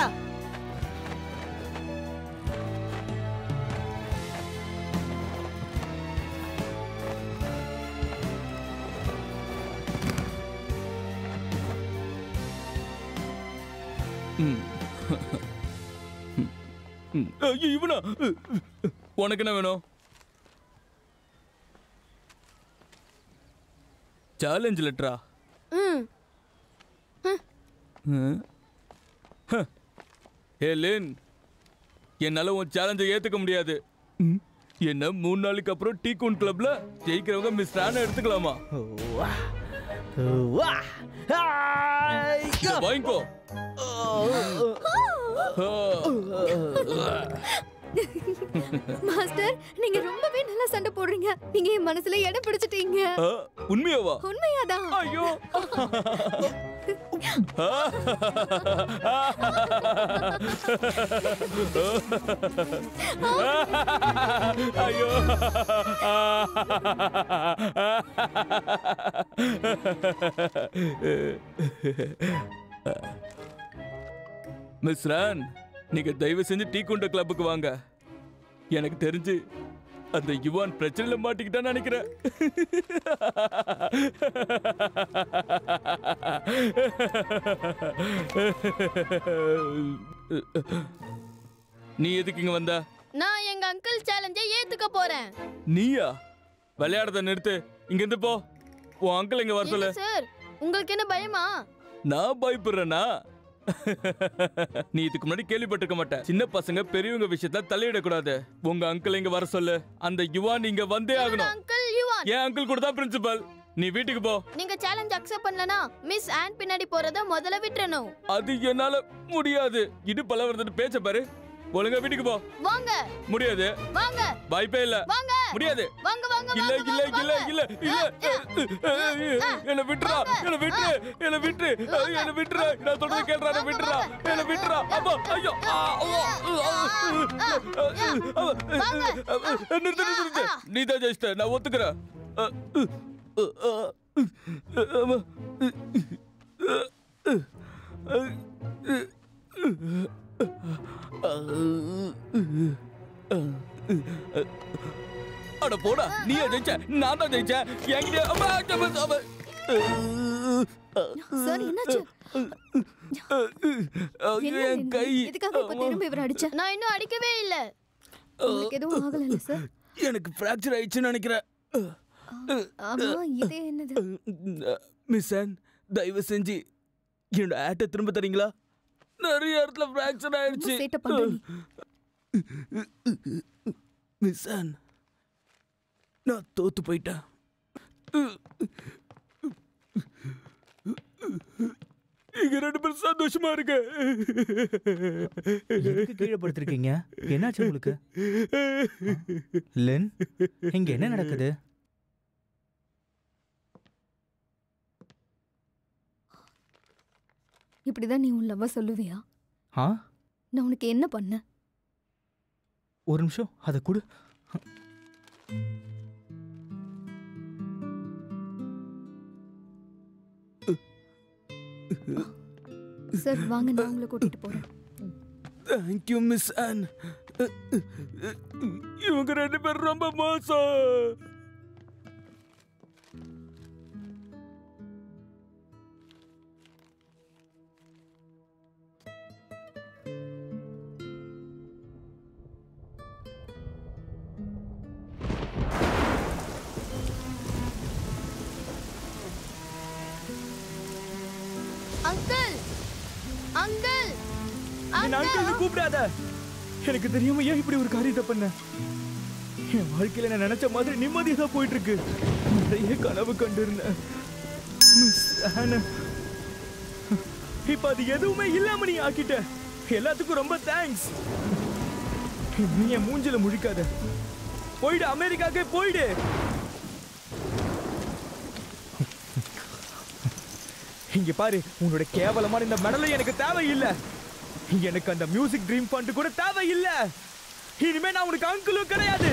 ம். ம். ஐயோ, இவனா உனக்கு என்ன வேணும் சேலஞ்ச் லெட்டரா ம் ஏ லின் என்னால உன் சேலஞ்சை ஏத்துக்க முடியாது ம். என்ன மூணு நாளைக்கு அப்புறம் டீ கூன் கிளப்ல ஜெயிக்கிறவங்க மிஸ் ரான எடுத்துக்கலாமா இதை வாங்கிக்கோ மாஸ்டர் நீங்க ரொம்பவே நல்லா சண்டை போடுறீங்க நீங்க என் மனசுல இடம் பிடிச்சிட்டீங்க ஆ, உண்மையாவா உண்மையாதான் ஐயோ ஐயோ மிஸ் ரான் நீங்க தயவு செஞ்சு டீ குண்ட கிளப்புக்கு வாங்க எனக்கு தெரிஞ்சு அந்த யுவான் பிரச்சனையில மாட்டிக்கிட்டான்னு நினைக்கிறேன் நீ எதுக்கு இங்க வந்த நான் எங்க அங்கிள் சேலஞ்சை ஏத்துக்க போறேன் நீயா விளையாடுறத நிறுத்து இங்க இருந்து போ உன் அங்கிள் இங்க வர சொல்லு சார் உங்களுக்கு என்ன பயமா நான் பயப்படுறேனா நீ இதுக்கு முன்னாடி கேள்விப்பட்டிருக்க மாட்ட சின்ன பசங்க பெரியவங்க விஷயத்துல தலையிடக்கூடாது உங்க அங்கிள் இங்க வர சொல்லு அந்த யுவான் இங்க வந்தே ஆகணும் அங்கிள் யூ ஆன் என் அங்கிள் கூட தான் பிரின்சிபல் நீ வீட்டுக்கு போ நீங்க சேலஞ்ச் அக்செப்ட் பண்ணலனா மிஸ் ஆன் பின்னாடி போறத முதல்ல விட்டுறணும் அது என்னால முடியாது இடுப்பெல்லாம் வருதுன்னு பேச்ச பாரு ஒழுங்கா வீட்டுக்கு போ வாங்க முடியாது வாங்க வாய்ப்பே இல்ல வாங்க முடியாது வாங்க வாங்க இல்ல இல்ல இல்ல இல்ல இல்ல என்ன விட்டுறா என்ன விட்டுரு என்ன விட்டுரு என்ன விட்டுரு நான் சொல்றது கேளுடா என்ன விட்டுறா என்ன விட்டுறா அப்பா ஐயோ ஆ, ஓ, ஆ, நிறுத்து நிறுத்து நிறுத்து நீ தான் ஜெயிச்சிட்ட நான் ஒத்துக்கிறேன் அ, அ, அ, ஆமா. அட போடா நீயே ஜெயிச்ச நான் தான் ஜெயிச்சேன் என்கிட்ட அம்மா, அம்மா, அம்மா. சார் என்னாச்சு ஐயோ, என் கை எதுக்காக இப்ப திரும்ப இவர் அடிச்ச நான் இன்னும் அடிக்கவே இல்ல உங்களுக்கு எதுவும் ஆகல சார் எனக்கு ஃப்ராக்சர் ஆயிடுச்சுன்னு நினைக்கிறேன் ஆமா இது என்னது மிஸ் ஆன் தயவு செஞ்சு என்னோட ஆட்டை திரும்ப தரீங்களா நிறைய இடத்துல ஃப்ராக்சர் ஆயிடுச்சு ரொம்ப சேட்டை பண்ற நீ. மிஸ் ஆன் நான் தோத்து போயிட்டேன் இங்க ரெண்டு பேரும் சந்தோஷமா இருக்க எதுக்கு கீழே படுத்திருக்கீங்க என்னாச்சு உங்களுக்கு லென் இங்க என்ன நடக்குது இப்படிதான் நீ உன் லவ்வ சொல்லுவியா ஆ நான் உனக்கு என்ன பண்ண ஒரு நிமிஷம் அதை கொடு சார் வாங்க நான் உங்களை கூட்டிட்டு போறேன் தேங்க்யூ மிஸ் ஆன் இவங்க ரெண்டு பேரும் ரொம்ப மோசம் அங்கிள் அங்கிள் என் அங்கிள் கூப்பிடாத எனக்கு தெரியாம ஏன் இப்படி ஒரு காரியத்தை பண்ண என் வாழ்க்கையில நான் நினைச்ச மாதிரி நிம்மதியா தான் போயிட்டு இருக்கு நிறைய கனவு கண்டிருந்தேன் மிஸ் ஆனா, இப்ப அது எதுவுமே இல்லாம நீ ஆக்கிட்ட எல்லாத்துக்கும் ரொம்ப தேங்க்ஸ் நீ என் மூஞ்சில முழிக்காத போயிடு அமெரிக்காக்கே போயிடு இங்க பாரு உன்னோட கேவலமான இந்த மெடலை எனக்கு தேவையில்லை எனக்கு அந்த மியூசிக் ட்ரீம் ஃபண்ட் கூட தேவையில்லை இனிமே நான் உனக்கு அங்கிளும் கிடையாது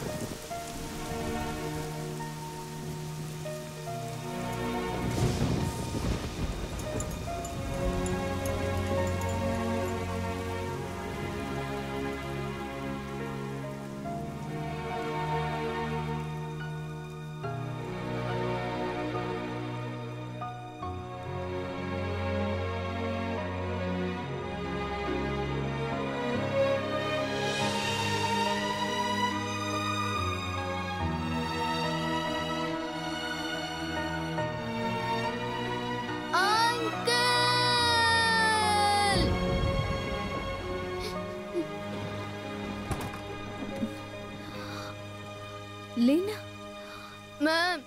அங்கிள் லீனா மேம்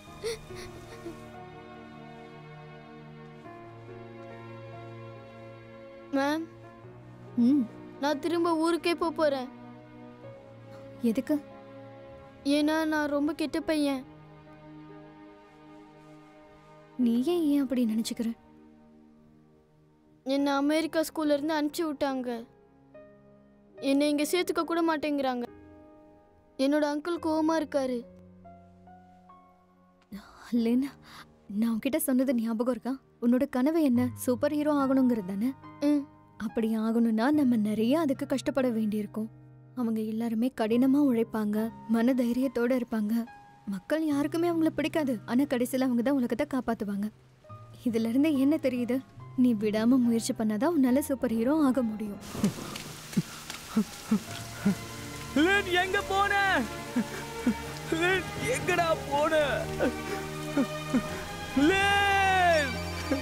மேம் ம் நான் திரும்ப ஊருக்கே போக போறேன் எதுக்கு ஏன்னா நான் ரொம்ப கெட்ட பையன் நீ ஏன் ஏன் அப்படி நினைச்சுக்கிற என்னை அமெரிக்கா ஸ்கூல்ல இருந்து அனுப்பிச்சி விட்டாங்க என்னை இங்க சேர்த்துக்க கூட மாட்டேங்கிறாங்க என்னோட அங்கிள் கோவமா இருக்காரு லீனா நான் உன்கிட்ட சொன்னது ஞாபகம் இருக்கா உன்னோட கனவு என்ன சூப்பர் ஹீரோ ஆகணுங்கிறது தானே அப்படி ஆகணும்னா நம்ம நிறைய அதுக்கு கஷ்டப்பட வேண்டியிருக்கும் அவங்க எல்லாருமே கடினமா உழைப்பாங்க மன தைரியத்தோட இருப்பாங்க மக்கள் யாருக்குமே அவங்கள பிடிக்காது ஆனா கடைசியில் அவங்க தான் உலகத்தை காப்பாத்துவாங்க இதுல இருந்து என்ன தெரியுது நீ விடாம முயற்சி பண்ணாதான் உன்னால சூப்பர் ஹீரோ ஆக முடியும் லின் எங்க போன லின் எங்கடா போன Lin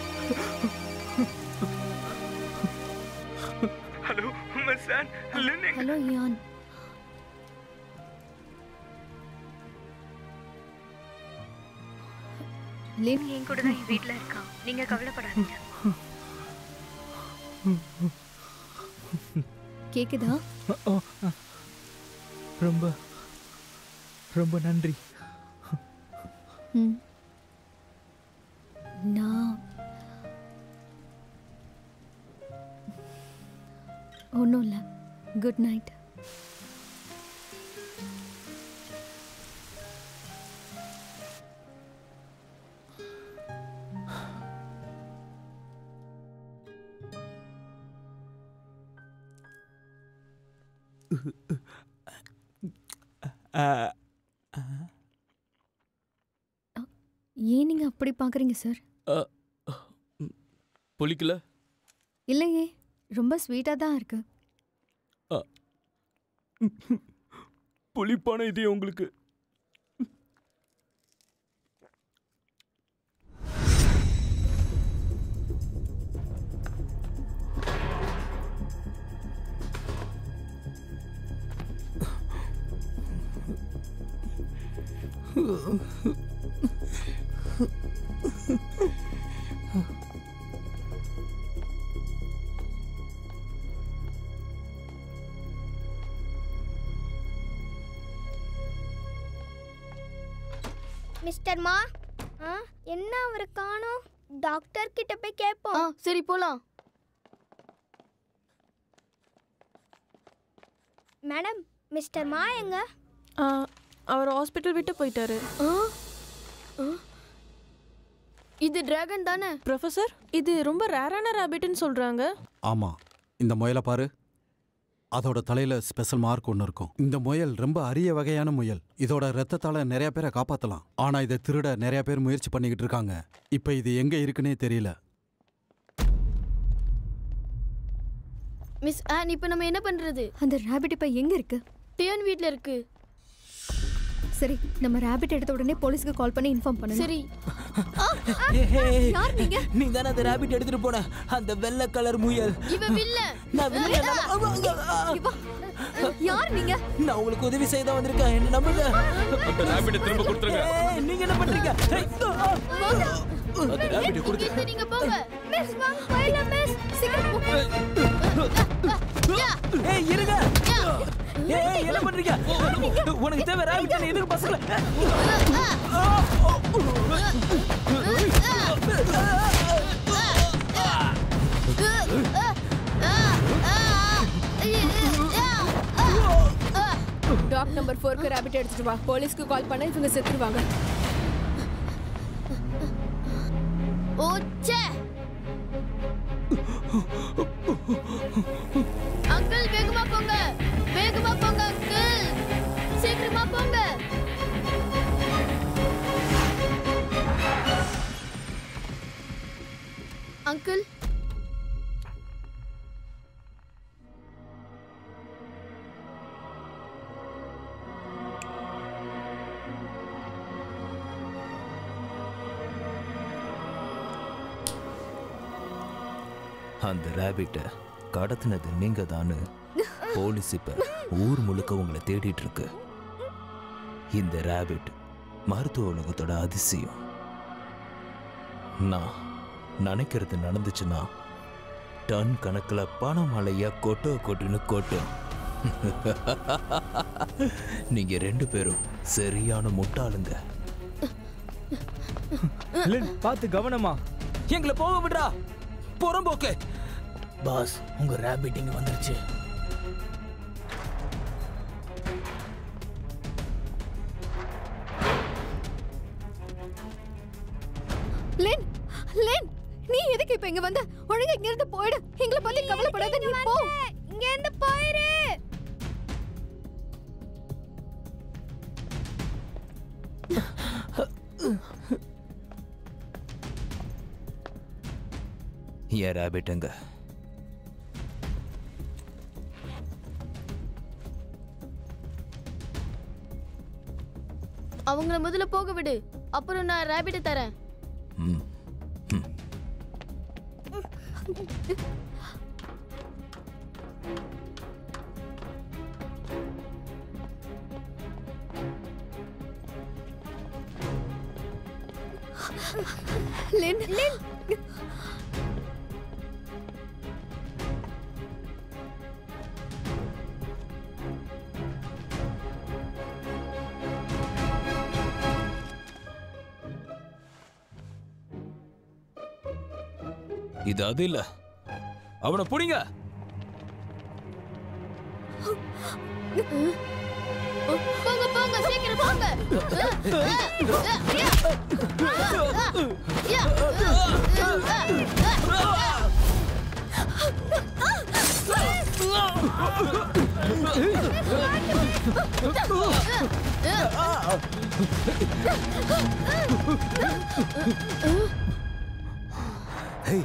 hello miss Ann Lin எங்க ஹலோ யான் லின் என் கூட தான் என் வீட்டில் இருக்கான் நீங்க கவலைப்படாதீங்க கேக்குதா ஓ, ஆ. ரொம்ப ரொம்ப நன்றி ம் நான் ஒன்றும் இல்லை குட் நைட் ஏன் நீங்க அப்படி பார்க்குறீங்க சார் பொலிக்கல இல்லையே ரொம்ப ஸ்வீட்டாக தான் இருக்கு புளிப்பான இதயம் உங்களுக்கு மிஸ்டர் மா ஆ என்ன அவரை காணோம் டாக்டர் கிட்ட போய் கேட்போம் ஆ சரி போலாம் மேடம் மிஸ்டர் மா எங்க அவர் ஹாஸ்பிட்டல் விட்டு போயிட்டாரு இது டிராகன் தானே ப்ரொஃபசர் இது ரொம்ப ரேரான ரேபிட்னு சொல்றாங்க ஆமா இந்த முயலை பாரு அதோட தலையில ஸ்பெஷல் மார்க் ஒன்று இருக்கும் இந்த முயல் ரொம்ப அரிய வகையான முயல் இதோட ரத்தத்தால நிறைய பேரை காப்பாத்தலாம் ஆனா இதை திருட நிறைய பேர் முயற்சி பண்ணிக்கிட்டு இருக்காங்க இப்ப இது எங்க இருக்குன்னே தெரியல மிஸ் ஆன் இப்போ நம்ம என்ன பண்றது அந்த ரேபிட் இப்போ எங்க இருக்கு டியன் வீட்ல இருக்கு சரி நம்ம ரேபிட் எடுத்த உடனே போலீஸ்க்கு கால் பண்ணி இன்ஃபார்ம் பண்ணணும் சரி யார் நீங்க நீ தானே அந்த ராபிட் எடுத்துட்டு போன அந்த வெள்ளை கலர் முயல் இவ வில்ல நான் வில்லையா? யார் நீங்க நான் உங்களுக்கு உதவி செய்ய தான் வந்திருக்கேன் என்ன நம்புங்க அந்த ராபிட்டை திரும்ப கொடுத்துருங்க ஏய், நீங்க என்ன பண்றீங்க ஏய், அந்த ராபிட்டை கொடுத்து இங்க நீங்க போங்க மிஸ் வாங்க போயிடலாம் மிஸ் சீக்கிரம் ஏய் இருங்க ஏய் என்ன பண்றீங்க உனக்கு தேவை ராபிட் எதுக்கு பசங்கள டாக் நம்பர் ஃபோருக்கு ரேபிட் எடுத்துட்டு வா போலீஸ்க்கு கால் பண்ண இவங்க செத்துருவாங்க ஓச்சே அங்கிள் வேகமா போங்க வேகமா போங்க அங்கிள் சீக்கிரமா போங்க அங்கிள் அந்த ரேபிட்டை கடத்தினது நீங்க தானு போலீஸ் இப்ப ஊர் முழுக்க உங்களை தேடிட்டு இருக்கு இந்த ரேபிட் மருத்துவ உலகத்தோட அதிசயம் நான் நினைக்கிறது நடந்துச்சுன்னா டன் கணக்கில் பணம் மழையா கொட்டோ கொட்டுன்னு கொட்டும் நீங்க ரெண்டு பேரும் சரியான முட்டாளுங்க லின் பார்த்து கவனமா எங்களை போக விடுறா புறம்போக்கு பாஸ் உங்க ரேபிட் இங்க வந்துருச்சு லின் லின் நீ எதுக்கு இப்ப இங்க வந்த ஒழுங்கா இங்க இருந்து போயிடு எங்களை பத்தி கவலைப்படாத நீ போ இங்க இருந்து போயிரு என் ரேபிட்டுங்க அவங்கள முதல்ல போக விடு அப்புறம் நான் ரேபிட்டை தரேன் ம் லின் லின் இது அது இல்ல அவனை புடிங்க போங்க போங்க சீக்கிரம் போங்க ஹேய்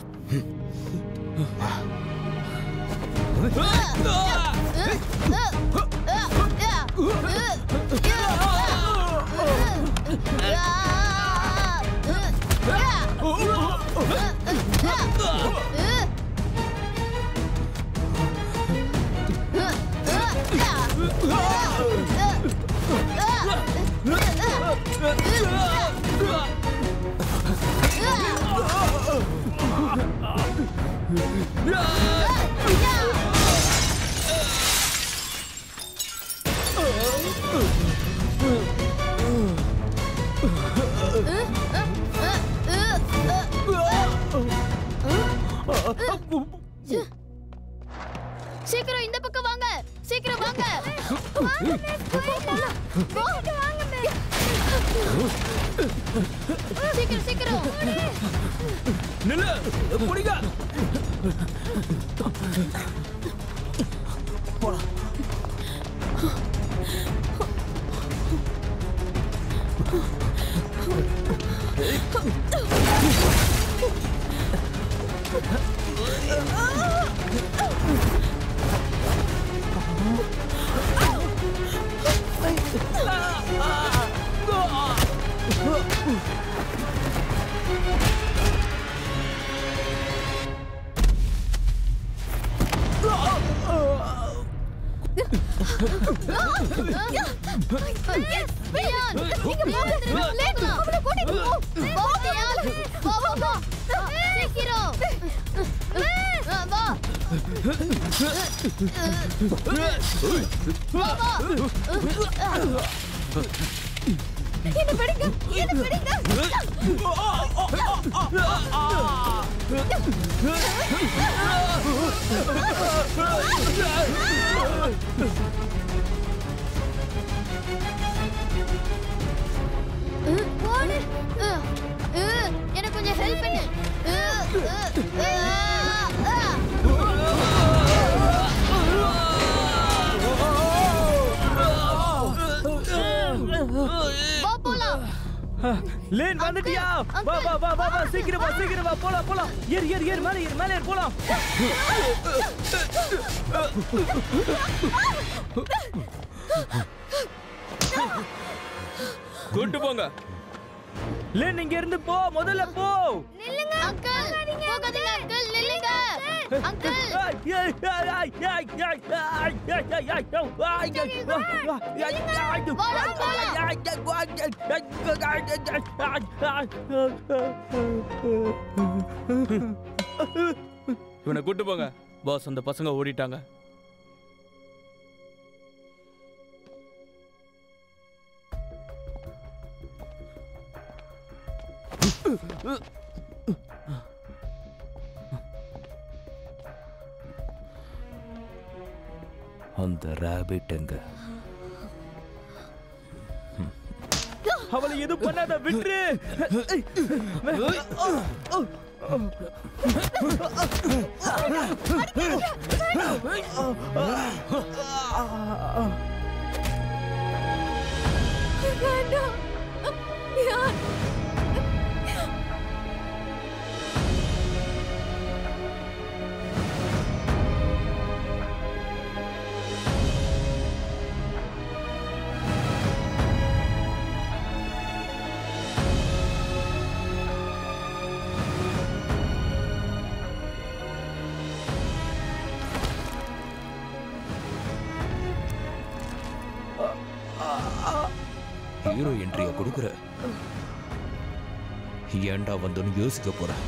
சீக்கிரம் இந்த பக்கம் வாங்க சீக்கிரம் வாங்க சீக்கிரம் சீக்கிரம் நில்லு புடிங்க என்ன பிடிங்க என்ன பிடிங்க போடு எனக்கு கொஞ்சம் ஹெல்ப் பண்ணு வா போலாம் லேன் வந்துட்டியா வா வா வா வா வா சீக்கிரம் வா சீக்கிரம் வா போலாம் போலாம் ஏறு ஏறு ஏறு மேலே ஏறு மேலே ஏறு போலாம் கூட்டு போங்க லேன் இங்க இருந்து போ முதல்ல போ நில்லுங்க அங்கிள் போகாதீங்க அங்கிள் நில்லுங்க அங்கிள் இவனை கூட்டு போங்க பாஸ் அந்த பசங்க ஓடிட்டாங்க அந்த ரேபிட் எங்க அவளை எதுவும் பண்ணாத விட்டுரு வேண்டாம் யார் ஹீரோ என்ட்ரியை கொடுக்குற ஏன்டா வந்தோன்னு யோசிக்க போறேன்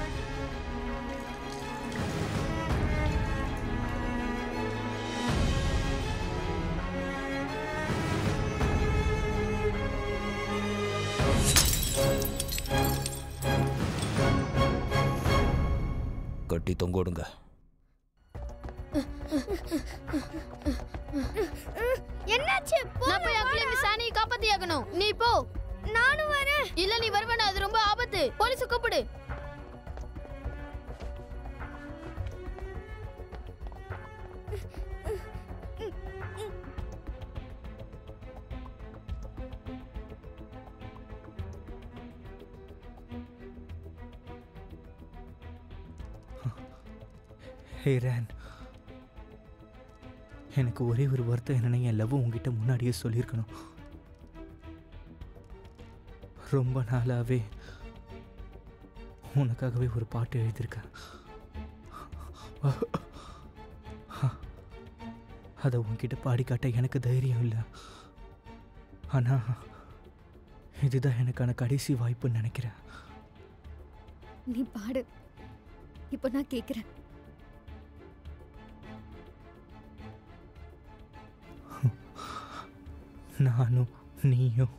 கட்டி தொங்கோடுங்க என்னாச்சு நான் போய் அகில மிஸ் ஆனியை காப்பாத்தி ஆகணும் நீ போ நானும் வரேன் இல்ல நீ வருவன அது ரொம்ப ஆபத்து போலீஸ் கூப்பிடு ஹே ரேன் எனக்கு ஒரே ஒரு வருத்தம் என்னன்னா என் லவ் உங்ககிட்ட முன்னாடியே சொல்லியிருக்கணும் ரொம்ப நாளாவே உனக்காகவே ஒரு பாட்டு எழுதியிருக்கேன் அதை உன்கிட்ட பாடி காட்ட எனக்கு தைரியம் இல்லை ஆனால் இதுதான் எனக்கான கடைசி வாய்ப்புன்னு நினைக்கிறேன் நீ பாடு இப்போ நான் கேட்குறேன் நானும் நீயும்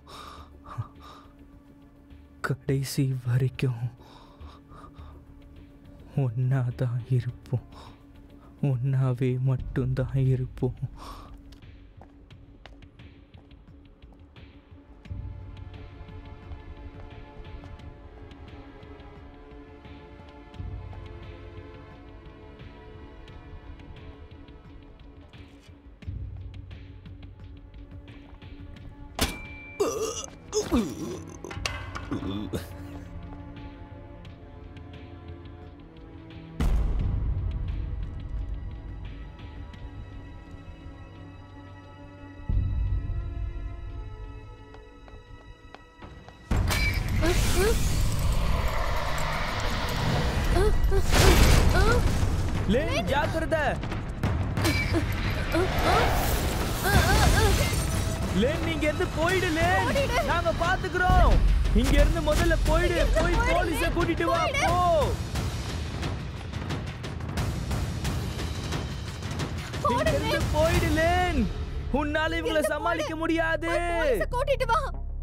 கடைசி வரைக்கும் ஒன்றா தான் இருப்போம் ஒன்றாவே மட்டும்தான் இருப்போம் லேன் ஜாக்கிரதை லேன் நீங்க இருந்து போயிடு லேன் நாங்க பாத்துக்கிறோம் இங்க இருந்து முதல்ல போயிடு போய் போலீஸ கூட்டிட்டு வா போ இங்க இருந்து போயிடு லேன் உன்னால இவங்கள சமாளிக்க முடியாது கூட்டிட்டு வா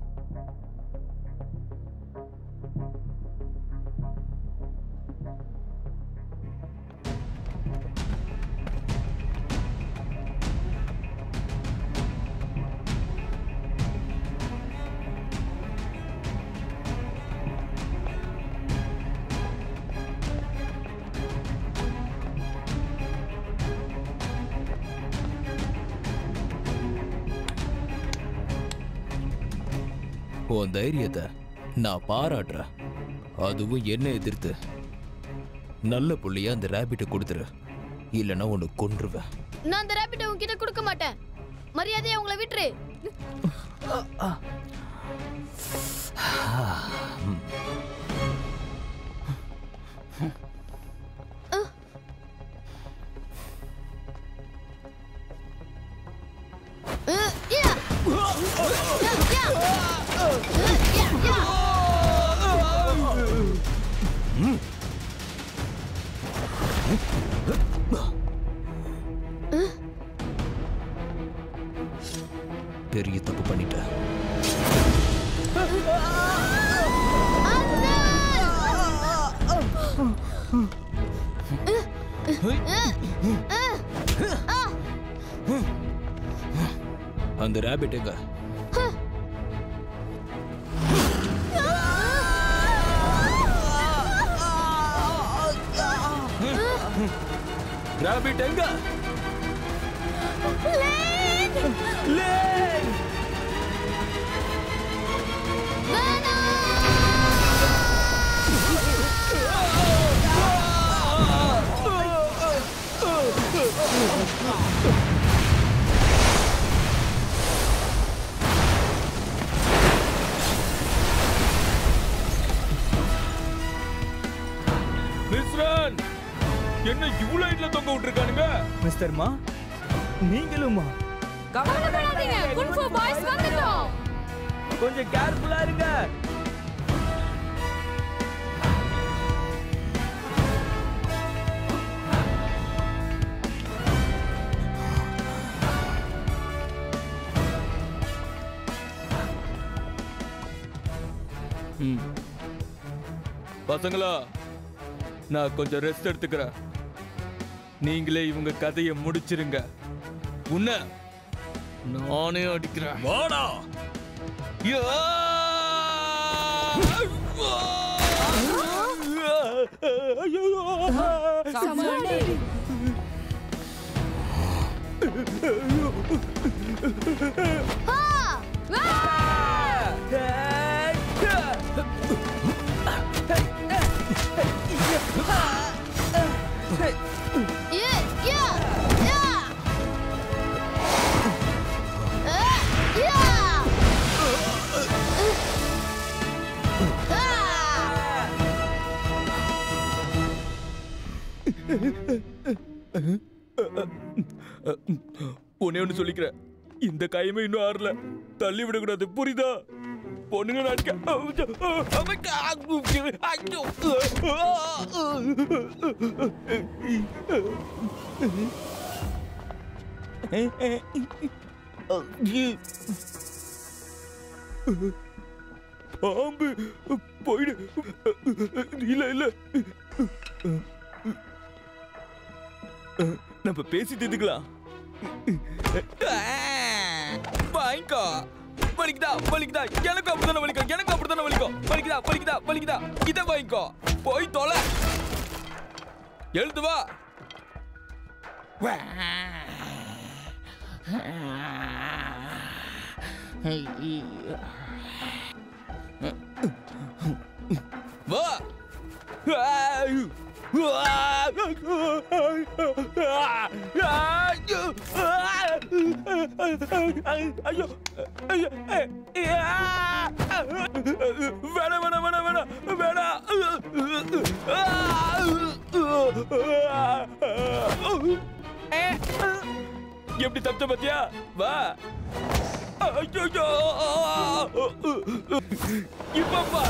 உன் தைரியத்தை நான் பாராட்டுறேன் அதுவும் என்ன எதிர்த்து நல்ல புள்ளையா அந்த ரேபிட்டை கொடுத்துரு இல்லைன்னா உன்னை கொன்றுவேன் நான் அந்த ரேபிட்டை உன்கிட்ட கொடுக்க மாட்டேன் மரியாதையா உங்களை விட்டுரு அஹ், யா. யா, யா. அஹ், யா, யா. பெரிய தப்பு பண்ணிட்டேன் அந்த ரேபிட் எங்க ராபிட் எங்க லேன் மிஸ்ரன் என்ன இவ்வளவு ஹைட்ல தொங்க விட்டுருக்கானுங்க மிஸ்டர் மா நீங்களுமா கவலைப்படாதீங்க குன்ஃபு பாய்ஸ் வந்துட்டோம் கொஞ்சம் கேர்ஃபுல்லா இருங்க ம். பசங்களா நான் கொஞ்சம் ரெஸ்ட் எடுத்துக்கிறேன் நீங்களே இவங்க கதையை முடிச்சிருங்க உன்ன நானே அடிக்கிறேன் வாடா சமாளி. ஒன்னே ஒன்று சொல்லிக்கிறேன் இந்த கையுமே இன்னும் ஆறல தள்ளி விடக்கூடாது புரியுதா பொண்ணுங்க பாம்பு போயிடு இல்ல இல்ல நம்ம பேசி தீர்த்துக்கலாம் வாங்கிக்கோ வலிக்குதா வலிக்குதா எனக்கு அப்படித்தானே வலிக்கும் எனக்கு அப்படித்தானே வலிக்கும் வலிக்குதா வலிக்குதா வலிக்குதா இதை வாங்கிக்கோ போய் தொலை எழுது வா வா ஐயோ வேணாம் வேணாம் வேணாம் வேணாம் வேணாம் எப்படி தப்பிச்ச பத்தியா வா ஐயோ இப்ப பா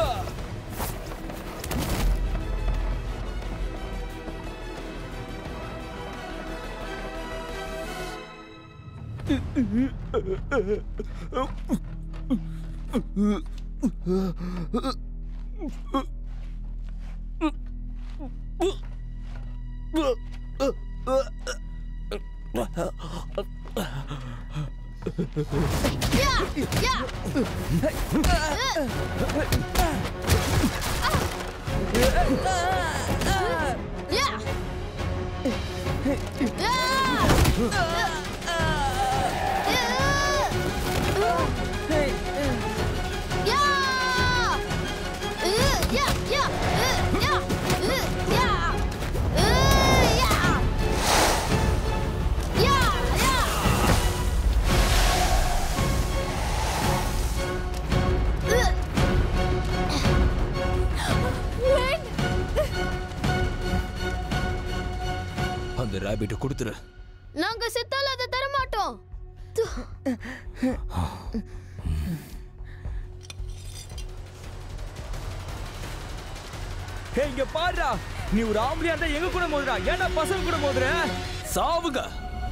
அந்த ரேபிட்டை கொடுத்துரு நாங்க செத்தால அதை தர மாட்டோம் ஹே இங்க பாருடா நீ ஒரு ஆம்பளையா இருந்தா எங்க கூட மோதுறா ஏன்டா பசங்க கூட மோதுற சாவுங்க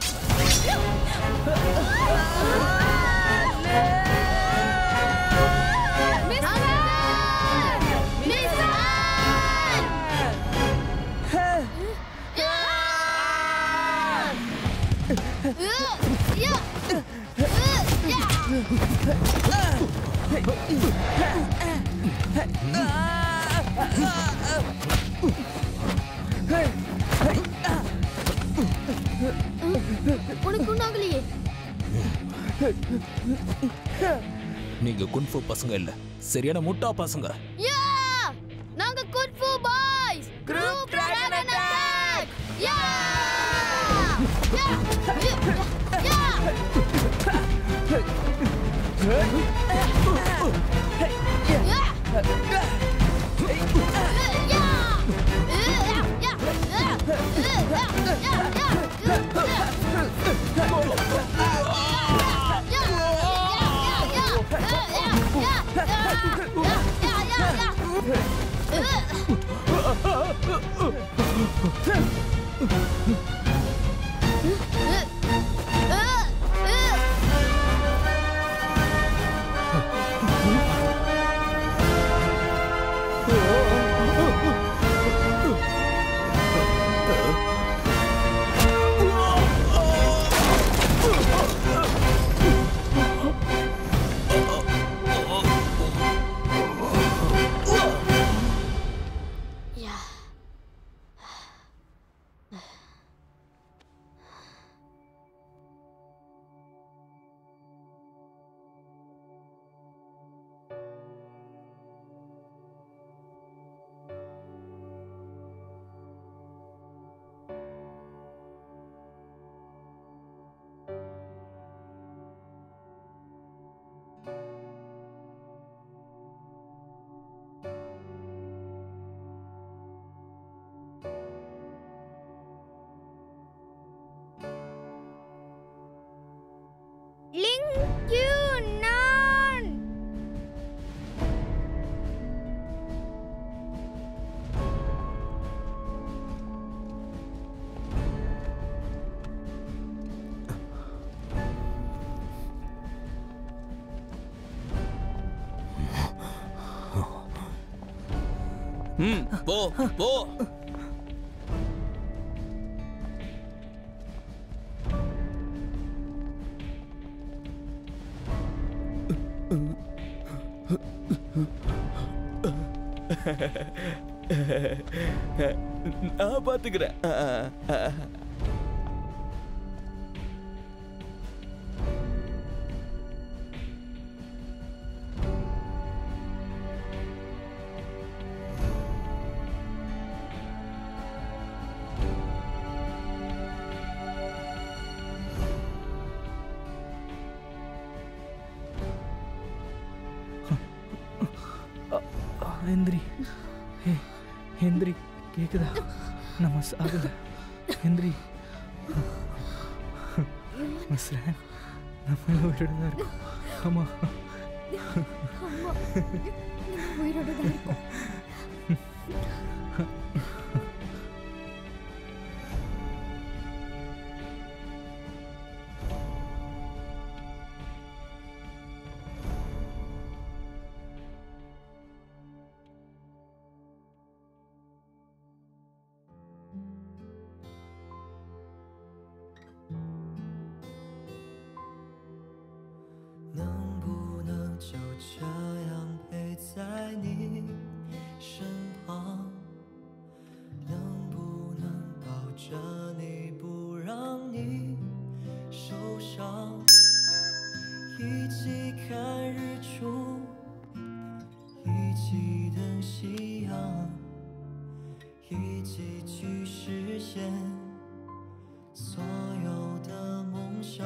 உனக்கு ஒன்றும் ஆகலையே நீங்க குன்ஃபு பசங்க இல்ல சரியான முட்டா பசங்க யா நாங்க kung fu boys group dragon attack yeah yeah Yeah. You நான் ம் போ போ நான் பாத்துக்கிறேன் எந்திரி ஏ எந்திரி கேக்குதா நம்ம சாகல எந்திரி மிஸ்ரேன் நம்ம உயிரோட தான் இருக்கோம் ஆமா அம்மா நம்ம உயிரோட தான் இருக்கோம் 能不能就这样陪在你身旁？能不能抱着你不让你受伤？一起看日出，一起等夕阳，一起去实现所有的梦想。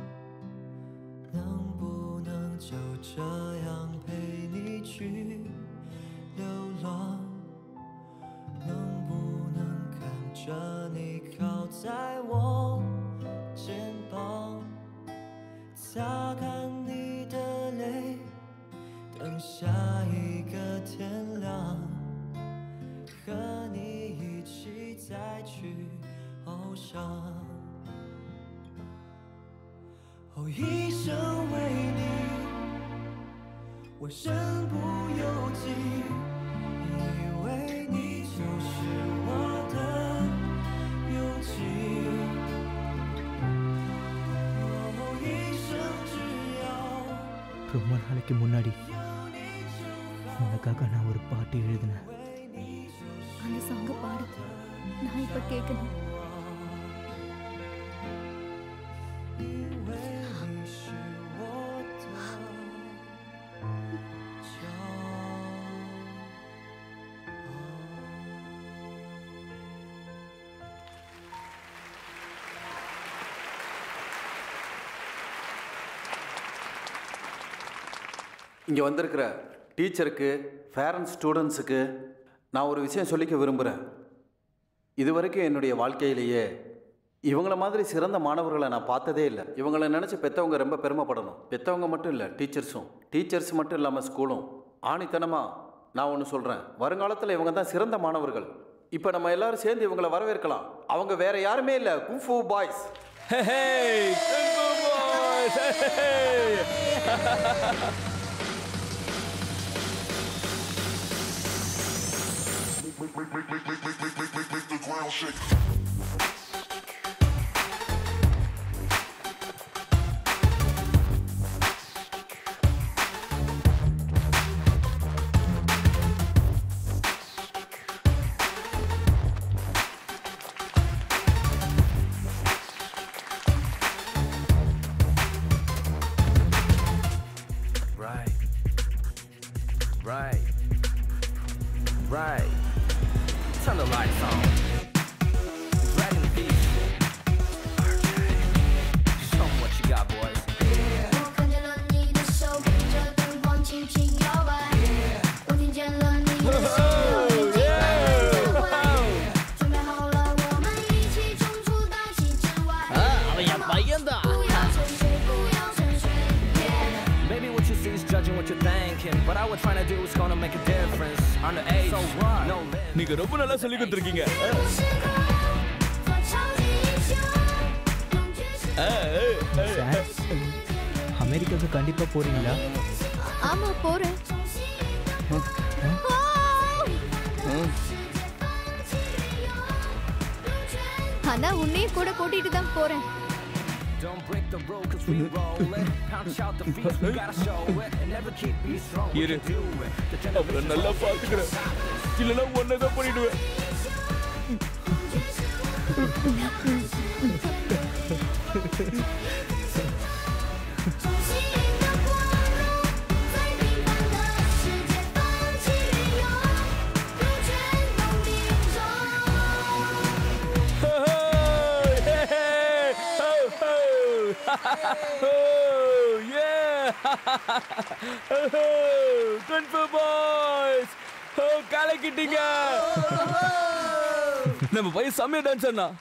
能不能就这样陪你去流浪？能不能看着你靠在我肩膀，擦干你的泪，等下一个天亮，和你一起再去翱翔。哦，一生为你，我身不由己，以为你就是我的勇气。哦，一生只要。 ரொம்ப நாளைக்கு முன்னாடி உனக்காக நான் ஒரு பாட்டு எழுதினேன் அந்த சாங்க பாடு நான் இப்ப கேட்கணும் இங்கே வந்திருக்கிற டீச்சருக்கு பேரண்ட்ஸ் ஸ்டூடெண்ட்ஸுக்கு நான் ஒரு விஷயம் சொல்லிக்க விரும்புகிறேன் இதுவரைக்கும் என்னுடைய வாழ்க்கையிலேயே இவங்கள மாதிரி சிறந்த மாணவர்களை நான் பார்த்ததே இல்லை இவங்கள நினச்சி பெற்றவங்க ரொம்ப பெருமைப்படணும் பெற்றவங்க மட்டும் இல்லை டீச்சர்ஸும் டீச்சர்ஸ் மட்டும் இல்லாமல் ஸ்கூலும் ஆணித்தனமாக நான் ஒன்று சொல்கிறேன் வருங்காலத்தில் இவங்க தான் சிறந்த மாணவர்கள் இப்போ நம்ம எல்லாரும் சேர்ந்து இவங்களை வரவேற்கலாம் அவங்க வேற யாருமே இல்லை kung fu boys Right. Right. Right. Turn the lights on. judging what you're thinking. What I was trying to do is gonna make a difference. Underage, so what? No நீங்க ரொம்ப நல்லா சொல்லி கொடுத்துருக்கீங்க சார் அமெரிக்காவுக்கு கண்டிப்பா போறீங்களா ஆமா போறேன் ஆனா உன்னையும் கூட கூட்டிட்டு தான் போறேன் Don't break the rule cause we roll it. Punch out the feet, we gotta show it. And never keep me strong. We இரு can do it. The அப்புறம் நல்லா பாத்துக்கிறேன் இல்லைன்னா ஒன்னே தான் பண்ணிடுவேன் கன்ஃபர்ம் பாய்ஸ் ஓ கலக்கிட்டீங்க நம்ம பையன் செம்மையா டான்ஸ் அண்ணா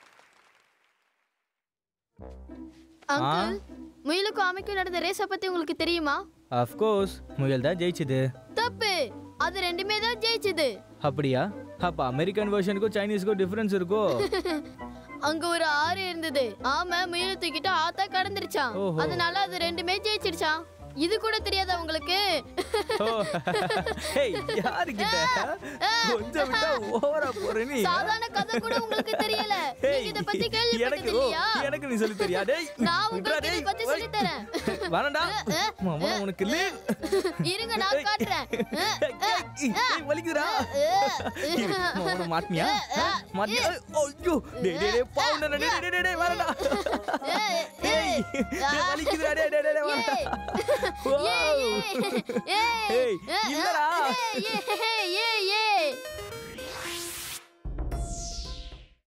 அங்கிள் முயலுக்கும் ஆமைக்கும் நடந்த ரேஸ பத்தி உங்களுக்கு தெரியுமா அஃப்கோர்ஸ் முயல் தான் ஜெயிச்சது தப்பு அது ரெண்டுமே தான் ஜெயிச்சது அப்படியா அப்ப அமெரிக்கன் வெர்ஷனுக்கும் சைனீஸ்க்கும் டிஃபரன்ஸ் இருக்கோ அங்க ஒரு ஆறு இருந்தது ஆமை முயலை தூக்கிட்டு ஆத்தா கடந்துருச்சான் ஓஹோ. அதனால அது ரெண்டுமே ஜெயிச்சிருச்சான் இது கூட தெரியாதா உங்களுக்கு ஓ ஹேய் யாருக்கிட்ட கொஞ்சம் விட்டா ஓவரா போற நீ சாதாரண கதை கூட உங்களுக்கு தெரியல நீங்க இத பத்தி எனக்கு கேள்விப்பட்டது ஓ, இல்லையா எனக்கு நீ சொல்லி தெரியா டேய் நான் விட்றா, உங்களுக்கு இத டேய். பத்தி சொல்லி தரேன் வேணாம்டா மாமா உனக்கு லீவ் இருங்க நான் காட்டுறேன் ஏய் வலிக்குதுடா இரு, மாமா மாட்டியா மாட்டியா ஐயோ டேய் டேய் டேய் பாவுண்டா டேய் டேய் டேய் டேய் வேணாம்டா ஏய் டேய் வலிக்குதுடா டேய் டேய் டேய் வேணாம்டா Wow. ஏய் இல்லடா ஏய் ஏய் ஏய்